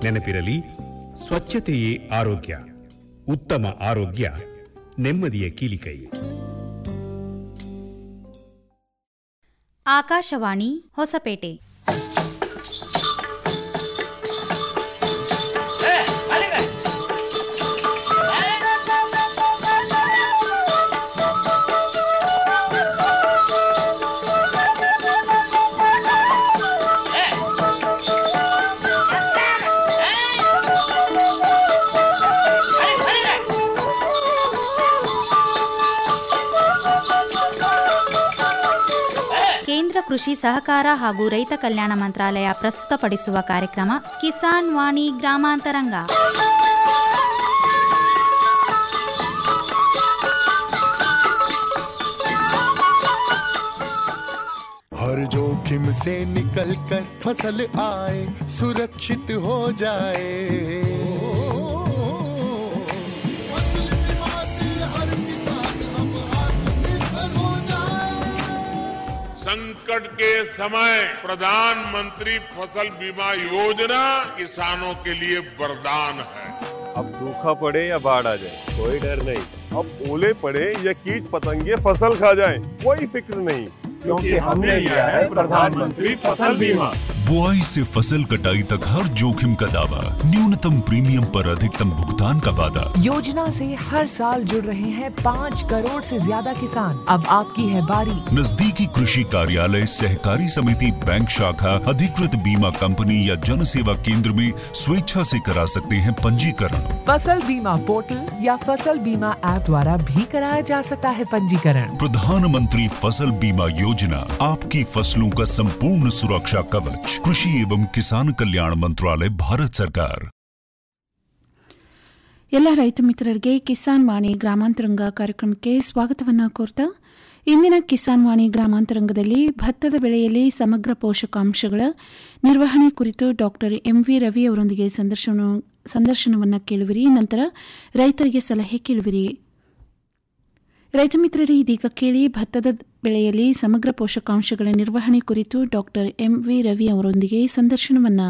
ನೆನಪಿರಲಿ ಸ್ವಚ್ಛತೆಯೇ ಆರೋಗ್ಯ ಉತ್ತಮ ಆರೋಗ್ಯ ನೆಮ್ಮದಿಯ ಕೀಲಿಕೈ ಆಕಾಶವಾಣಿ ಹೊಸಪೇಟೆ ಕೇಂದ್ರ ಕೃಷಿ ಸಹಕಾರ ಹಾಗೂ ರೈತ ಕಲ್ಯಾಣ ಮಂತ್ರಾಲಯ ಪ್ರಸ್ತುತಪಡಿಸುವ ಕಾರ್ಯಕ್ರಮ ಕಿಸಾನ್ ವಾಣಿ ಗ್ರಾಮಾಂತರಂಗ हर जोखिम से निकल कर फसल आए सुरक्षित हो जाए फसल बीमा से हर किसान अब आत्मनिर्भर हो जाए संकट के समय प्रधानमंत्री फसल बीमा योजना किसानों के लिए वरदान है अब सूखा पड़े या बाढ़ आ जाए कोई डर नहीं अब ओले पड़े या कीट पतंगे फसल खा जाए कोई फिक्र नहीं क्योंकि हमने लिया है प्रधानमंत्री फसल बीमा बुआई से फसल कटाई तक हर जोखिम का दावा न्यूनतम प्रीमियम पर अधिकतम भुगतान का वादा योजना से हर साल जुड़ रहे हैं पाँच करोड़ से ज्यादा किसान अब आपकी है बारी नजदीकी कृषि कार्यालय सहकारी समिति बैंक शाखा अधिकृत बीमा कंपनी या जन सेवा केंद्र में स्वेच्छा से करा सकते हैं पंजीकरण फसल बीमा पोर्टल या फसल बीमा ऐप द्वारा भी कराया जा सकता है पंजीकरण प्रधानमंत्री फसल बीमा योजना आपकी फसलों का संपूर्ण सुरक्षा कवच कृषि एवं किसान कल्याण मंत्रालय भारत सरकार ಎಲ್ಲ ರೈತ ಮಿತ್ರರಿಗೆ ಕಿಸಾನ್ ವಾಣಿ ಗ್ರಾಮಾಂತರಂಗ ಕಾರ್ಯಕ್ರಮಕ್ಕೆ ಸ್ವಾಗತವನ್ನು ಕೋರ್ತಾ ಇಂದಿನ ಕಿಸಾನ್ ವಾಣಿ ಗ್ರಾಮಾಂತರಂಗದಲ್ಲಿ ಭತ್ತದ ಬೆಳೆಯಲ್ಲಿ ಸಮಗ್ರ ಪೋಷಕಾಂಶಗಳ ನಿರ್ವಹಣೆ ಕುರಿತು ಡಾಕ್ಟರ್ ಎಂವಿ ರವಿ ಅವರೊಂದಿಗೆ ಸಂದರ್ಶನ ಸಂದರ್ಶನವನ್ನು ಕೇಳುವಿರಿ ನಂತರ ರೈತರಿಗೆ ಸಲಹೆ ಕೇಳುವಿರಿ ರೈತ ಮಿತ್ರರೇ ಇದೀಗ ಕೇಳಿ ಭತ್ತದ ಬೆಳೆಯಲ್ಲಿ ಸಮಗ್ರ ಪೋಷಕಾಂಶಗಳ ನಿರ್ವಹಣೆ ಕುರಿತು ಡಾಕ್ಟರ್ ಎಂವಿ ರವಿ ಅವರೊಂದಿಗೆ ಸಂದರ್ಶನವನ್ನು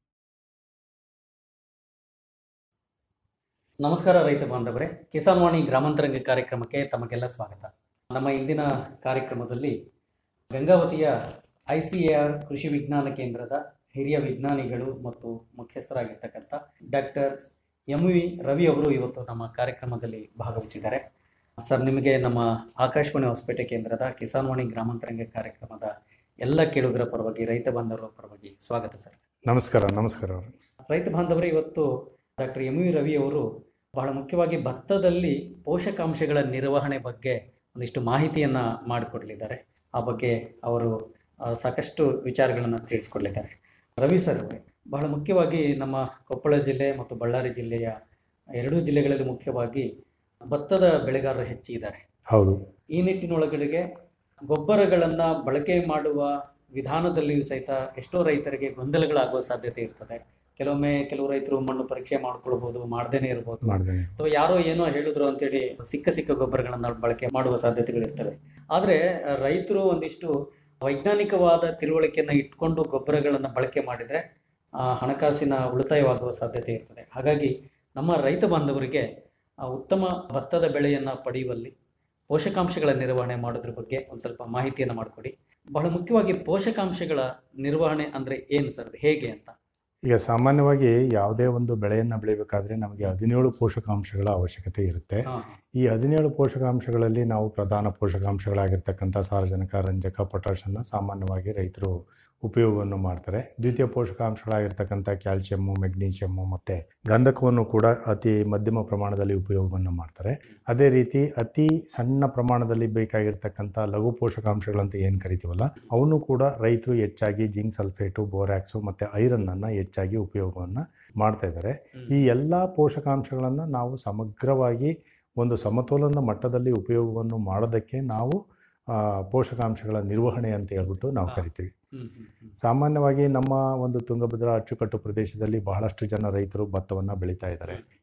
ನಮಸ್ಕಾರ ರೈತ ಬಾಂಧವರೇ ಕಿಸಾನ್ ವಾಣಿ ಗ್ರಾಮಾಂತರಂಗ ಕಾರ್ಯಕ್ರಮಕ್ಕೆ ತಮಗೆಲ್ಲ ಸ್ವಾಗತ ನಮ್ಮ ಇಂದಿನ ಕಾರ್ಯಕ್ರಮದಲ್ಲಿ ಗಂಗಾವತಿಯ ಐ ಸಿ ಎ ಆರ್ ಕೃಷಿ ವಿಜ್ಞಾನ ಕೇಂದ್ರದ ಹಿರಿಯ ವಿಜ್ಞಾನಿಗಳು ಮತ್ತು ಮುಖ್ಯಸ್ಥರಾಗಿರ್ತಕ್ಕಂಥ ಡಾಕ್ಟರ್ ಎಂ ವಿ ರವಿ ಅವರು ಇವತ್ತು ನಮ್ಮ ಕಾರ್ಯಕ್ರಮದಲ್ಲಿ ಭಾಗವಹಿಸಿದ್ದಾರೆ ಸರ್ ನಿಮಗೆ ನಮ್ಮ ಆಕಾಶವಾಣಿ ಹೊಸಪೇಟೆ ಕೇಂದ್ರದ ಕಿಸಾನ್ ವಾಣಿ ಗ್ರಾಮಾಂತರಂಗ ಕಾರ್ಯಕ್ರಮದ ಎಲ್ಲ ಕೇಳುಗರ ಪರವಾಗಿ ರೈತ ಬಾಂಧವರ ಪರವಾಗಿ ಸ್ವಾಗತ ಸರ್ ನಮಸ್ಕಾರ ನಮಸ್ಕಾರ ಅವರು ರೈತ ಬಾಂಧವರೇ ಇವತ್ತು ಡಾಕ್ಟರ್ ಎಂ ವಿ ರವಿ ಅವರು ಬಹಳ ಮುಖ್ಯವಾಗಿ ಭತ್ತದಲ್ಲಿ ಪೋಷಕಾಂಶಗಳ ನಿರ್ವಹಣೆ ಬಗ್ಗೆ ಒಂದಿಷ್ಟು ಮಾಹಿತಿಯನ್ನು ಮಾಡಿಕೊಡಲಿದ್ದಾರೆ ಆ ಬಗ್ಗೆ ಅವರು ಆ, ಸಾಕಷ್ಟು ವಿಚಾರಗಳನ್ನು ತಿಳಿಸ್ಕೊಡ್ಲಿದ್ದಾರೆ ರವಿ ಸರ್ ಅವರೇ ಬಹಳ ಮುಖ್ಯವಾಗಿ ನಮ್ಮ ಕೊಪ್ಪಳ ಜಿಲ್ಲೆ ಮತ್ತು ಬಳ್ಳಾರಿ ಜಿಲ್ಲೆಯ ಎರಡೂ ಜಿಲ್ಲೆಗಳಲ್ಲಿ ಮುಖ್ಯವಾಗಿ ಭತ್ತದ ಬೆಳೆಗಾರರು ಹೆಚ್ಚಿದ್ದಾರೆ ಹೌದು ಈ ನಿಟ್ಟಿನೊಳಗಡೆಗೆ ಗೊಬ್ಬರಗಳನ್ನು ಬಳಕೆ ಮಾಡುವ ವಿಧಾನದಲ್ಲಿಯೂ ಸಹಿತ ಎಷ್ಟೋ ರೈತರಿಗೆ ಗೊಂದಲಗಳಾಗುವ ಸಾಧ್ಯತೆ ಇರ್ತದೆ ಕೆಲವೊಮ್ಮೆ ಕೆಲವು ರೈತರು ಮಣ್ಣು ಪರೀಕ್ಷೆ ಮಾಡ್ಕೊಳ್ಬಹುದು ಮಾಡ್ದೇನೆ ಇರ್ಬೋದು ಮಾಡ್ದೇನೆ. ಅಥವಾ ಯಾರೋ ಏನೋ ಹೇಳಿದ್ರು ಅಂತೇಳಿ ಸಿಕ್ಕ ಸಿಕ್ಕ ಗೊಬ್ಬರಗಳನ್ನ ಬಳಕೆ ಮಾಡುವ ಸಾಧ್ಯತೆಗಳಿರ್ತವೆ ಆದರೆ ರೈತರು ಒಂದಿಷ್ಟು ವೈಜ್ಞಾನಿಕವಾದ ತಿಳುವಳಿಕೆಯನ್ನು ಇಟ್ಕೊಂಡು ಗೊಬ್ಬರಗಳನ್ನು ಬಳಕೆ ಮಾಡಿದರೆ ಆ, ಹಣಕಾಸಿನ ಉಳಿತಾಯವಾಗುವ ಸಾಧ್ಯತೆ ಇರ್ತದೆ ಹಾಗಾಗಿ ನಮ್ಮ ರೈತ ಬಾಂಧವರಿಗೆ ಆ, ಉತ್ತಮ ಭತ್ತದ ಬೆಳೆಯನ್ನು ಪಡೆಯುವಲ್ಲಿ ಪೋಷಕಾಂಶಗಳ ನಿರ್ವಹಣೆ ಮಾಡೋದ್ರ ಬಗ್ಗೆ ಒಂದು ಸ್ವಲ್ಪ ಮಾಹಿತಿಯನ್ನು ಮಾಡಿಕೊಡಿ ಬಹಳ ಮುಖ್ಯವಾಗಿ ಪೋಷಕಾಂಶಗಳ ನಿರ್ವಹಣೆ ಅಂದರೆ ಏನು ಸರ್ ಅದು ಹೇಗೆ ಅಂತ ಈಗ ಸಾಮಾನ್ಯವಾಗಿ ಯಾವುದೇ ಒಂದು ಬೆಳೆಯನ್ನು ಬೆಳಿಬೇಕಾದ್ರೆ ನಮಗೆ ಹದಿನೇಳು ಪೋಷಕಾಂಶಗಳ ಅವಶ್ಯಕತೆ ಇರುತ್ತೆ ಹಾ. ಈ ಹದಿನೇಳು ಪೋಷಕಾಂಶಗಳಲ್ಲಿ ನಾವು ಪ್ರಧಾನ ಪೋಷಕಾಂಶಗಳಾಗಿರ್ತಕ್ಕಂಥ ಸಾರಜನಕ ರಂಜಕ ಪೊಟ್ಯಾಷನ್ನು ಸಾಮಾನ್ಯವಾಗಿ ರೈತರು ಉಪಯೋಗವನ್ನು ಮಾಡ್ತಾರೆ ದ್ವಿತೀಯ ಪೋಷಕಾಂಶಗಳಾಗಿರ್ತಕ್ಕಂಥ ಕ್ಯಾಲ್ಸಿಯಮ್ಮು ಮೆಗ್ನೀಷಿಯಮ್ಮು ಮತ್ತು ಗಂಧಕವನ್ನು ಕೂಡ ಅತಿ ಮಧ್ಯಮ ಪ್ರಮಾಣದಲ್ಲಿ ಉಪಯೋಗವನ್ನು ಮಾಡ್ತಾರೆ ಅದೇ ರೀತಿ ಅತಿ ಸಣ್ಣ ಪ್ರಮಾಣದಲ್ಲಿ ಬೇಕಾಗಿರ್ತಕ್ಕಂಥ ಲಘು ಪೋಷಕಾಂಶಗಳಂತ ಏನು ಕರಿತೀವಲ್ಲ ಅವನ್ನು ಕೂಡ ರೈತರು ಹೆಚ್ಚಾಗಿ ಜಿಂಕ್ ಸಲ್ಫೇಟು ಬೋರ್ಯಾಕ್ಸು ಮತ್ತು ಐರನ್ನನ್ನು ಹೆಚ್ಚಾಗಿ ಉಪಯೋಗವನ್ನು ಮಾಡ್ತಾ ಇದ್ದಾರೆ ಈ ಎಲ್ಲ ಪೋಷಕಾಂಶಗಳನ್ನು ನಾವು ಸಮಗ್ರವಾಗಿ ಒಂದು ಸಮತೋಲನ ಮಟ್ಟದಲ್ಲಿ ಉಪಯೋಗವನ್ನು ಮಾಡೋದಕ್ಕೆ ನಾವು ಆ, ಪೋಷಕಾಂಶಗಳ ನಿರ್ವಹಣೆ ಅಂತ ಹೇಳ್ಬಿಟ್ಟು ನಾವು ಕರಿತೀವಿ ಸಾಮಾನ್ಯವಾಗಿ ನಮ್ಮ ಒಂದು ತುಂಗಭದ್ರಾ ಅಚ್ಚುಕಟ್ಟು ಪ್ರದೇಶದಲ್ಲಿ ಬಹಳಷ್ಟು ಜನ ರೈತರು ಭತ್ತವನ್ನು ಬೆಳೀತಾ ಇದ್ದಾರೆ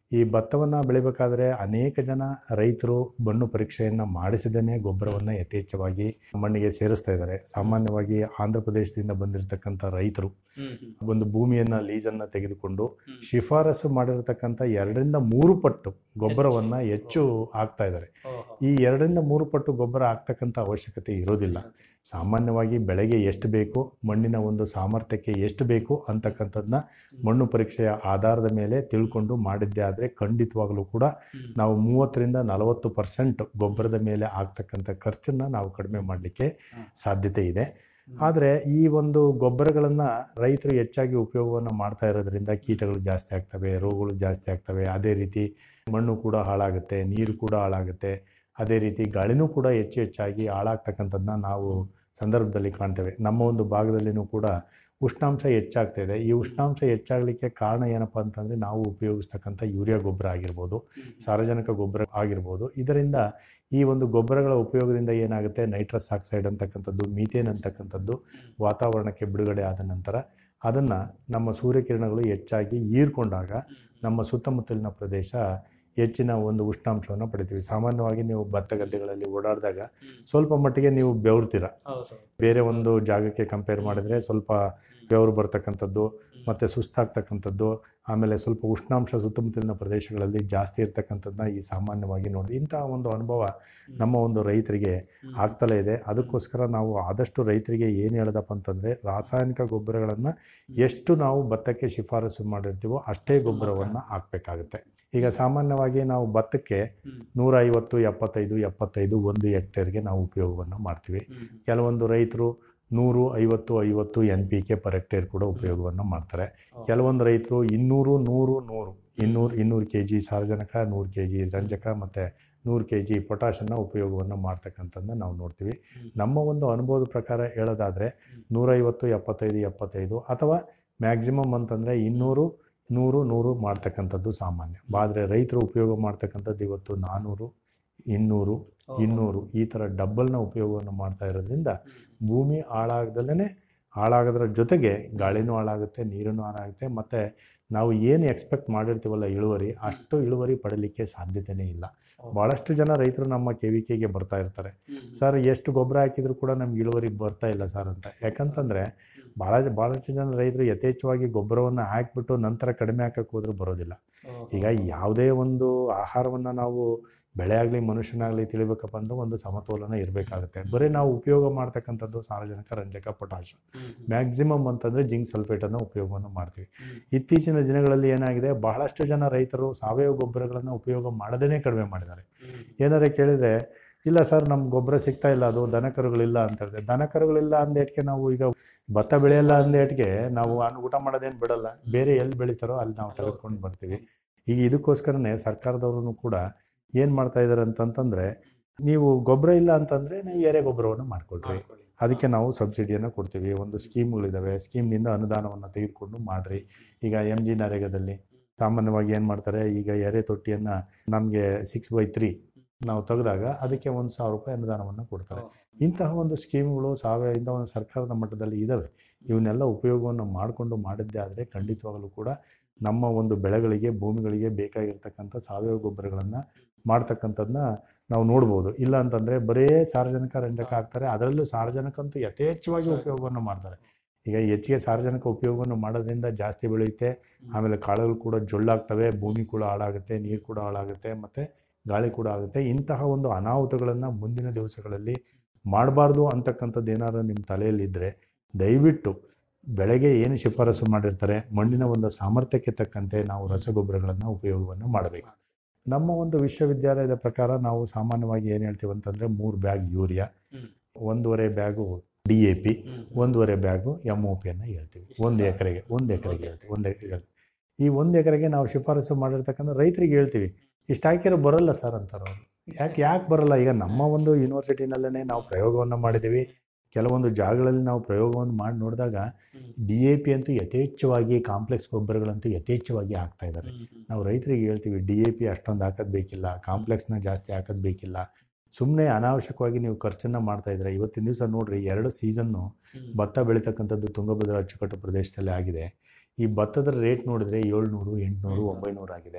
ಈ ಭತ್ತವನ್ನು ಬೆಳಿಬೇಕಾದ್ರೆ ಅನೇಕ ಜನ ರೈತರು ಮಣ್ಣು ಪರೀಕ್ಷೆಯನ್ನು ಮಾಡಿಸದೇ ಗೊಬ್ಬರವನ್ನು ಯಥೇಚ್ಛವಾಗಿ ಮಣ್ಣಿಗೆ ಸೇರಿಸ್ತಾ ಇದ್ದಾರೆ ಸಾಮಾನ್ಯವಾಗಿ ಆಂಧ್ರ ಪ್ರದೇಶದಿಂದ ಬಂದಿರತಕ್ಕಂಥ ರೈತರು ಒಂದು ಭೂಮಿಯನ್ನು ಲೀಸನ್ನು ತೆಗೆದುಕೊಂಡು ಶಿಫಾರಸು ಮಾಡಿರತಕ್ಕಂಥ ಎರಡರಿಂದ ಮೂರು ಪಟ್ಟು ಗೊಬ್ಬರವನ್ನು ಹೆಚ್ಚು ಹಾಕ್ತಾ ಇದ್ದಾರೆ ಈ ಎರಡರಿಂದ ಮೂರು ಪಟ್ಟು ಗೊಬ್ಬರ ಹಾಕ್ತಕ್ಕಂಥ ಅವಶ್ಯಕತೆ ಇರೋದಿಲ್ಲ ಸಾಮಾನ್ಯವಾಗಿ ಬೆಳೆಗೆ ಎಷ್ಟು ಬೇಕು ಮಣ್ಣಿನ ಒಂದು ಸಾಮರ್ಥ್ಯಕ್ಕೆ ಎಷ್ಟು ಬೇಕು ಅಂತಕ್ಕಂಥದ್ದನ್ನ ಮಣ್ಣು ಪರೀಕ್ಷೆಯ ಆಧಾರದ ಮೇಲೆ ತಿಳ್ಕೊಂಡು ಮಾಡಿದ್ದೇ ಆದರೆ ಖಂಡಿತವಾಗಲೂ ಕೂಡ ನಾವು ಮೂವತ್ತರಿಂದ ನಲವತ್ತು ಪರ್ಸೆಂಟ್ ಗೊಬ್ಬರದ ಮೇಲೆ ಆಗ್ತಕ್ಕಂಥ ಖರ್ಚನ್ನು ನಾವು ಕಡಿಮೆ ಮಾಡಲಿಕ್ಕೆ ಸಾಧ್ಯತೆ ಇದೆ ಆದರೆ ಈ ಒಂದು ಗೊಬ್ಬರಗಳನ್ನು ರೈತರು ಹೆಚ್ಚಾಗಿ ಉಪಯೋಗವನ್ನು ಮಾಡ್ತಾ ಇರೋದ್ರಿಂದ ಕೀಟಗಳು ಜಾಸ್ತಿ ಆಗ್ತವೆ ರೋಗಗಳು ಜಾಸ್ತಿ ಆಗ್ತವೆ ಅದೇ ರೀತಿ ಮಣ್ಣು ಕೂಡ ಹಾಳಾಗುತ್ತೆ ನೀರು ಕೂಡ ಹಾಳಾಗುತ್ತೆ ಅದೇ ರೀತಿ ಗಾಳಿನೂ ಕೂಡ ಹೆಚ್ಚು ಹೆಚ್ಚಾಗಿ ಹಾಳಾಗ್ತಕ್ಕಂಥದ್ದನ್ನ ನಾವು ಸಂದರ್ಭದಲ್ಲಿ ಕಾಣ್ತೇವೆ ನಮ್ಮ ಒಂದು ಭಾಗದಲ್ಲಿನೂ ಕೂಡ ಉಷ್ಣಾಂಶ ಹೆಚ್ಚಾಗ್ತಾ ಇದೆ ಈ ಉಷ್ಣಾಂಶ ಹೆಚ್ಚಾಗಲಿಕ್ಕೆ ಕಾರಣ ಏನಪ್ಪ ಅಂತಂದರೆ ನಾವು ಉಪಯೋಗಿಸ್ತಕ್ಕಂಥ ಯೂರಿಯಾ ಗೊಬ್ಬರ ಆಗಿರ್ಬೋದು ಸಾರಜನಕ ಗೊಬ್ಬರ ಆಗಿರ್ಬೋದು ಇದರಿಂದ ಈ ಒಂದು ಗೊಬ್ಬರಗಳ ಉಪಯೋಗದಿಂದ ಏನಾಗುತ್ತೆ ನೈಟ್ರಸ್ ಆಕ್ಸೈಡ್ ಅಂತಕ್ಕಂಥದ್ದು ಮೀಥೇನ್ ಅಂತಕ್ಕಂಥದ್ದು ವಾತಾವರಣಕ್ಕೆ ಬಿಡುಗಡೆ ಆದ ನಂತರ ಅದನ್ನು ನಮ್ಮ ಸೂರ್ಯಕಿರಣಗಳು ಹೆಚ್ಚಾಗಿ ಹೀರ್ಕೊಂಡಾಗ ನಮ್ಮ ಸುತ್ತಮುತ್ತಲಿನ ಪ್ರದೇಶ ಹೆಚ್ಚಿನ ಒಂದು ಉಷ್ಣಾಂಶವನ್ನು ಪಡಿತೀವಿ ಸಾಮಾನ್ಯವಾಗಿ ನೀವು ಭತ್ತ ಗದ್ದೆಗಳಲ್ಲಿ ಓಡಾಡಿದಾಗ ಸ್ವಲ್ಪ ಮಟ್ಟಿಗೆ ನೀವು ಬೆವರ್ತೀರ ಬೇರೆ ಒಂದು ಜಾಗಕ್ಕೆ ಕಂಪೇರ್ ಮಾಡಿದರೆ ಸ್ವಲ್ಪ ಬೆವರು ಬರ್ತಕ್ಕಂಥದ್ದು ಮತ್ತು ಸುಸ್ತಾಗ್ತಕ್ಕಂಥದ್ದು ಆಮೇಲೆ ಸ್ವಲ್ಪ ಉಷ್ಣಾಂಶ ಸುತ್ತಮುತ್ತಲಿನ ಪ್ರದೇಶಗಳಲ್ಲಿ ಜಾಸ್ತಿ ಇರ್ತಕ್ಕಂಥದ್ದನ್ನ ಈ ಸಾಮಾನ್ಯವಾಗಿ ನೋಡಿ ಇಂತಹ ಒಂದು ಅನುಭವ ನಮ್ಮ ಒಂದು ರೈತರಿಗೆ ಆಗ್ತಲೇ ಇದೆ ಅದಕ್ಕೋಸ್ಕರ ನಾವು ಆದಷ್ಟು ರೈತರಿಗೆ ಏನು ಹೇಳೋದಪ್ಪ ಅಂತಂದರೆ ರಾಸಾಯನಿಕ ಗೊಬ್ಬರಗಳನ್ನು ಎಷ್ಟು ನಾವು ಭತ್ತಕ್ಕೆ ಶಿಫಾರಸು ಮಾಡಿರ್ತೀವೋ ಅಷ್ಟೇ ಗೊಬ್ಬರವನ್ನು ಹಾಕಬೇಕಾಗುತ್ತೆ ಈಗ ಸಾಮಾನ್ಯವಾಗಿ ನಾವು ಭತ್ತಕ್ಕೆ ನೂರ ಐವತ್ತು ಎಪ್ಪತ್ತೈದು ಎಪ್ಪತ್ತೈದು ಒಂದು ಹೆಕ್ಟೇರ್ಗೆ ನಾವು ಉಪಯೋಗವನ್ನು ಮಾಡ್ತೀವಿ ಕೆಲವೊಂದು ರೈತರು ನೂರು ಐವತ್ತು ಐವತ್ತು N P K per hectare ಕೂಡ ಉಪಯೋಗವನ್ನು ಮಾಡ್ತಾರೆ ಕೆಲವೊಂದು ರೈತರು ಇನ್ನೂರು ನೂರು ನೂರು ಇನ್ನೂರು ಇನ್ನೂರು ಕೆ ಜಿ ಸಾರಜನಕ ನೂರು ಕೆ ಜಿ ರಂಜಕ ಮತ್ತು ನೂರು ಕೆ ಜಿ ಪೊಟ್ಯಾಷನ್ನು ಉಪಯೋಗವನ್ನು ಮಾಡ್ತಕ್ಕಂಥದ್ದನ್ನ ನಾವು ನೋಡ್ತೀವಿ ನಮ್ಮ ಒಂದು ಅನುಭವದ ಪ್ರಕಾರ ಹೇಳೋದಾದರೆ ನೂರೈವತ್ತು ಎಪ್ಪತ್ತೈದು ಎಪ್ಪತ್ತೈದು ಅಥವಾ ಮ್ಯಾಕ್ಸಿಮಮ್ ಅಂತಂದರೆ ಇನ್ನೂರು ನೂರು ನೂರು ಮಾಡ್ತಕ್ಕಂಥದ್ದು ಸಾಮಾನ್ಯ ಆದರೆ ರೈತರು ಉಪಯೋಗ ಮಾಡ್ತಕ್ಕಂಥದ್ದು ಇವತ್ತು ನಾನ್ನೂರು ಇನ್ನೂರು ಇನ್ನೂರು ಈ ಥರ ಡಬ್ಬಲ್ನ ಉಪಯೋಗವನ್ನು ಮಾಡ್ತಾ ಇರೋದ್ರಿಂದ ಭೂಮಿ ಹಾಳಾಗ್ದಲೇ ಹಾಳಾಗೋದ್ರ ಜೊತೆಗೆ ಗಾಳಿನೂ ಹಾಳಾಗುತ್ತೆ ನೀರನ್ನು ಹಾಳಾಗುತ್ತೆ ಮತ್ತು ನಾವು ಏನು ಎಕ್ಸ್ಪೆಕ್ಟ್ ಮಾಡಿರ್ತೀವಲ್ಲ ಇಳುವರಿ ಅಷ್ಟು ಇಳುವರಿ ಪಡೀಲಿಕ್ಕೆ ಸಾಧ್ಯತೆಯೇ ಇಲ್ಲ ಭಾಳಷ್ಟು ಜನ ರೈತರು ನಮ್ಮ ಕೆ ವಿ ಕೆಗೆ ಬರ್ತಾ ಇರ್ತಾರೆ ಸರ್ ಎಷ್ಟು ಗೊಬ್ಬರ ಹಾಕಿದ್ರು ಕೂಡ ನಮ್ಗೆ ಇಳುವರಿ ಬರ್ತಾ ಇಲ್ಲ ಸರ್ ಅಂತ ಯಾಕಂತಂದರೆ ಭಾಳ ಭಾಳಷ್ಟು ಜನ ರೈತರು ಯಥೇಚ್ಛವಾಗಿ ಗೊಬ್ಬರವನ್ನು ಹಾಕಿಬಿಟ್ಟು ನಂತರ ಕಡಿಮೆ ಹಾಕಕ್ಕೆ ಹೋದ್ರೂ ಬರೋದಿಲ್ಲ ಈಗ ಯಾವುದೇ ಒಂದು ಆಹಾರವನ್ನು ನಾವು ಬೆಳೆ ಆಗಲಿ ಮನುಷ್ಯನಾಗಲಿ ತಿಳಿಬೇಕಪ್ಪ ಅಂದ್ರೆ ಒಂದು ಸಮತೋಲನ ಇರಬೇಕಾಗುತ್ತೆ ಬರೀ ನಾವು ಉಪಯೋಗ ಮಾಡ್ತಕ್ಕಂಥದ್ದು ಸಾರಜನಕ ರಂಜಕ ಪೊಟ್ಯಾಶ್ ಮ್ಯಾಕ್ಸಿಮಮ್ ಅಂತಂದರೆ ಜಿಂಕ್ ಸಲ್ಫೇಟನ್ನು ಉಪಯೋಗವನ್ನು ಮಾಡ್ತೀವಿ ಇತ್ತೀಚಿನ ದಿನಗಳಲ್ಲಿ ಏನಾಗಿದೆ ಬಹಳಷ್ಟು ಜನ ರೈತರು ಸಾವಯವ ಗೊಬ್ಬರಗಳನ್ನು ಉಪಯೋಗ ಮಾಡದೇ ಕಡಿಮೆ ಮಾಡಿದ್ದಾರೆ ಏನಾದ್ರೆ ಕೇಳಿದರೆ ಇಲ್ಲ ಸರ್ ನಮ್ಮ ಗೊಬ್ಬರ ಸಿಗ್ತಾ ಇಲ್ಲ ಅದು ದನಕರುಗಳಿಲ್ಲ ಅಂತ ಹೇಳಿದೆ ದನಕರುಗಳಿಲ್ಲ ಅಂದೇಟ್ಗೆ ನಾವು ಈಗ ಭತ್ತ ಬೆಳೆಯಲ್ಲ ಅಂದೇಟ್ಗೆ ನಾವು ಅನ್ನ ಊಟ ಮಾಡೋದೇನು ಬಿಡಲ್ಲ ಬೇರೆ ಎಲ್ಲಿ ಬೆಳಿತಾರೋ ಅಲ್ಲಿ ನಾವು ತೆಗೆದುಕೊಂಡು ಬರ್ತೀವಿ ಈಗ ಇದಕ್ಕೋಸ್ಕರನೇ ಸರ್ಕಾರದವರು ಕೂಡ ಏನು ಮಾಡ್ತಾ ಇದ್ದಾರೆ ಅಂತಂತಂದರೆ ನೀವು ಗೊಬ್ಬರ ಇಲ್ಲ ಅಂತಂದರೆ ನೀವು ಎರೆ ಗೊಬ್ಬರವನ್ನು ಮಾಡಿಕೊಡ್ರಿ ಅದಕ್ಕೆ ನಾವು ಸಬ್ಸಿಡಿಯನ್ನು ಕೊಡ್ತೀವಿ ಒಂದು ಸ್ಕೀಮ್ಗಳಿದ್ದಾವೆ ಸ್ಕೀಮ್ನಿಂದ ಅನುದಾನವನ್ನು ತೆಗೆದುಕೊಂಡು ಮಾಡಿರಿ ಈಗ ಎಮ್ ಜಿ ನರೇಗಾದಲ್ಲಿ ಸಾಮಾನ್ಯವಾಗಿ ಏನು ಮಾಡ್ತಾರೆ ಈಗ ಎರೆ ತೊಟ್ಟಿಯನ್ನು ನಮಗೆ ಸಿಕ್ಸ್ ಬೈ ತ್ರೀ ನಾವು ತೆಗೆದಾಗ ಅದಕ್ಕೆ ಒಂದು ಸಾವಿರ ರೂಪಾಯಿ ಅನುದಾನವನ್ನು ಕೊಡ್ತಾರೆ ಇಂತಹ ಒಂದು ಸ್ಕೀಮ್ಗಳು ಸಾವಯವ ಇಂಥ ಒಂದು ಸರ್ಕಾರದ ಮಟ್ಟದಲ್ಲಿ ಇದ್ದಾವೆ ಇವನ್ನೆಲ್ಲ ಉಪಯೋಗವನ್ನು ಮಾಡಿಕೊಂಡು ಮಾಡಿದ್ದೇ ಆದರೆ ಖಂಡಿತವಾಗಲೂ ಕೂಡ ನಮ್ಮ ಒಂದು ಬೆಳೆಗಳಿಗೆ ಭೂಮಿಗಳಿಗೆ ಬೇಕಾಗಿರ್ತಕ್ಕಂಥ ಸಾವಯವ ಗೊಬ್ಬರಗಳನ್ನು ಮಾಡ್ತಕ್ಕಂಥದ್ದನ್ನ ನಾವು ನೋಡ್ಬೋದು ಇಲ್ಲ ಅಂತಂದರೆ ಬರೇ ಸಾರ್ವಜನಿಕ ರಂಜಕ ಹಾಕ್ತಾರೆ ಅದರಲ್ಲೂ ಸಾರ್ವಜನಿಕ ಅಂತೂ ಯಥೇಚ್ಛವಾಗಿ ಉಪಯೋಗವನ್ನು ಮಾಡ್ತಾರೆ ಈಗ ಹೆಚ್ಚಿಗೆ ಸಾರ್ವಜನಿಕ ಉಪಯೋಗವನ್ನು ಮಾಡೋದ್ರಿಂದ ಜಾಸ್ತಿ ಬೆಳೆಯುತ್ತೆ ಆಮೇಲೆ ಕಾಳುಗಳು ಕೂಡ ಜೊಳ್ಳಾಗ್ತವೆ ಭೂಮಿ ಕೂಡ ಹಾಳಾಗುತ್ತೆ ನೀರು ಕೂಡ ಹಾಳಾಗುತ್ತೆ ಮತ್ತು ಗಾಳಿ ಕೂಡ ಆಗುತ್ತೆ ಇಂತಹ ಒಂದು ಅನಾಹುತಗಳನ್ನು ಮುಂದಿನ ದಿವಸಗಳಲ್ಲಿ ಮಾಡಬಾರ್ದು ಅಂತಕ್ಕಂಥದ್ದು ಏನಾದ್ರು ನಿಮ್ಮ ತಲೆಯಲ್ಲಿದ್ದರೆ ದಯವಿಟ್ಟು ಬೆಳೆಗೆ ಏನು ಶಿಫಾರಸು ಮಾಡಿರ್ತಾರೆ ಮಣ್ಣಿನ ಒಂದು ಸಾಮರ್ಥ್ಯಕ್ಕೆ ತಕ್ಕಂತೆ ನಾವು ರಸಗೊಬ್ಬರಗಳನ್ನು ಉಪಯೋಗವನ್ನು ಮಾಡಬೇಕು ನಮ್ಮ ಒಂದು ವಿಶ್ವವಿದ್ಯಾಲಯದ ಪ್ರಕಾರ ನಾವು ಸಾಮಾನ್ಯವಾಗಿ ಏನು ಹೇಳ್ತೀವಿ ಅಂತಂದರೆ ಮೂರು ಬ್ಯಾಗ್ ಯೂರಿಯಾ ಒಂದೂವರೆ ಬ್ಯಾಗು ಡಿ ಎ ಪಿ ಒಂದೂವರೆ ಬ್ಯಾಗು ಎಮ್ ಒ ಪಿಯನ್ನು ಹೇಳ್ತೀವಿ ಒಂದು ಎಕರೆಗೆ ಒಂದು ಎಕರೆಗೆ ಹೇಳ್ತೀವಿ ಒಂದು ಎಕರೆಗೆ ಈ ಒಂದು ಎಕರೆಗೆ ನಾವು ಶಿಫಾರಸು ಮಾಡಿರ್ತಕ್ಕಂಥ ರೈತರಿಗೆ ಹೇಳ್ತೀವಿ ಇಷ್ಟು ಹಾಕಿರೋ ಬರೋಲ್ಲ ಸರ್ ಅಂತಾರೆ ಅವರು ಯಾಕೆ ಯಾಕೆ ಬರಲ್ಲ ಈಗ ನಮ್ಮ ಒಂದು ಯೂನಿವರ್ಸಿಟಿನಲ್ಲೇ ನಾವು ಪ್ರಯೋಗವನ್ನು ಮಾಡಿದ್ದೀವಿ ಕೆಲವೊಂದು ಜಾಗಗಳಲ್ಲಿ ನಾವು ಪ್ರಯೋಗವನ್ನು ಮಾಡಿ ನೋಡಿದಾಗ ಡಿ ಎ ಪಿ ಅಂತೂ ಯಥೇಚ್ಛವಾಗಿ ಕಾಂಪ್ಲೆಕ್ಸ್ ಗೊಬ್ಬರಗಳಂತೂ ಯಥೇಚ್ಛವಾಗಿ ಹಾಕ್ತಾ ಇದ್ದಾರೆ ನಾವು ರೈತರಿಗೆ ಹೇಳ್ತೀವಿ ಡಿ ಎ ಪಿ ಅಷ್ಟೊಂದು ಹಾಕೋದು ಬೇಕಿಲ್ಲ ಕಾಂಪ್ಲೆಕ್ಸ್ನ ಜಾಸ್ತಿ ಹಾಕೋದು ಬೇಕಿಲ್ಲ ಸುಮ್ಮನೆ ಅನಾವಶ್ಯಕವಾಗಿ ನೀವು ಖರ್ಚನ್ನು ಮಾಡ್ತಾ ಇದ್ದಾರೆ ಇವತ್ತಿನ ದಿವಸ ನೋಡ್ರಿ ಎರಡು ಸೀಸನ್ನು ಭತ್ತ ಬೆಳೀತಕ್ಕಂಥದ್ದು ತುಂಗಭದ್ರಾ ಅಚ್ಚುಕಟ್ಟು ಪ್ರದೇಶದಲ್ಲಿ ಆಗಿದೆ ಈ ಭತ್ತದ ರೇಟ್ ನೋಡಿದ್ರೆ ಏಳ್ನೂರು ಎಂಟುನೂರು ಒಂಬೈನೂರು ಆಗಿದೆ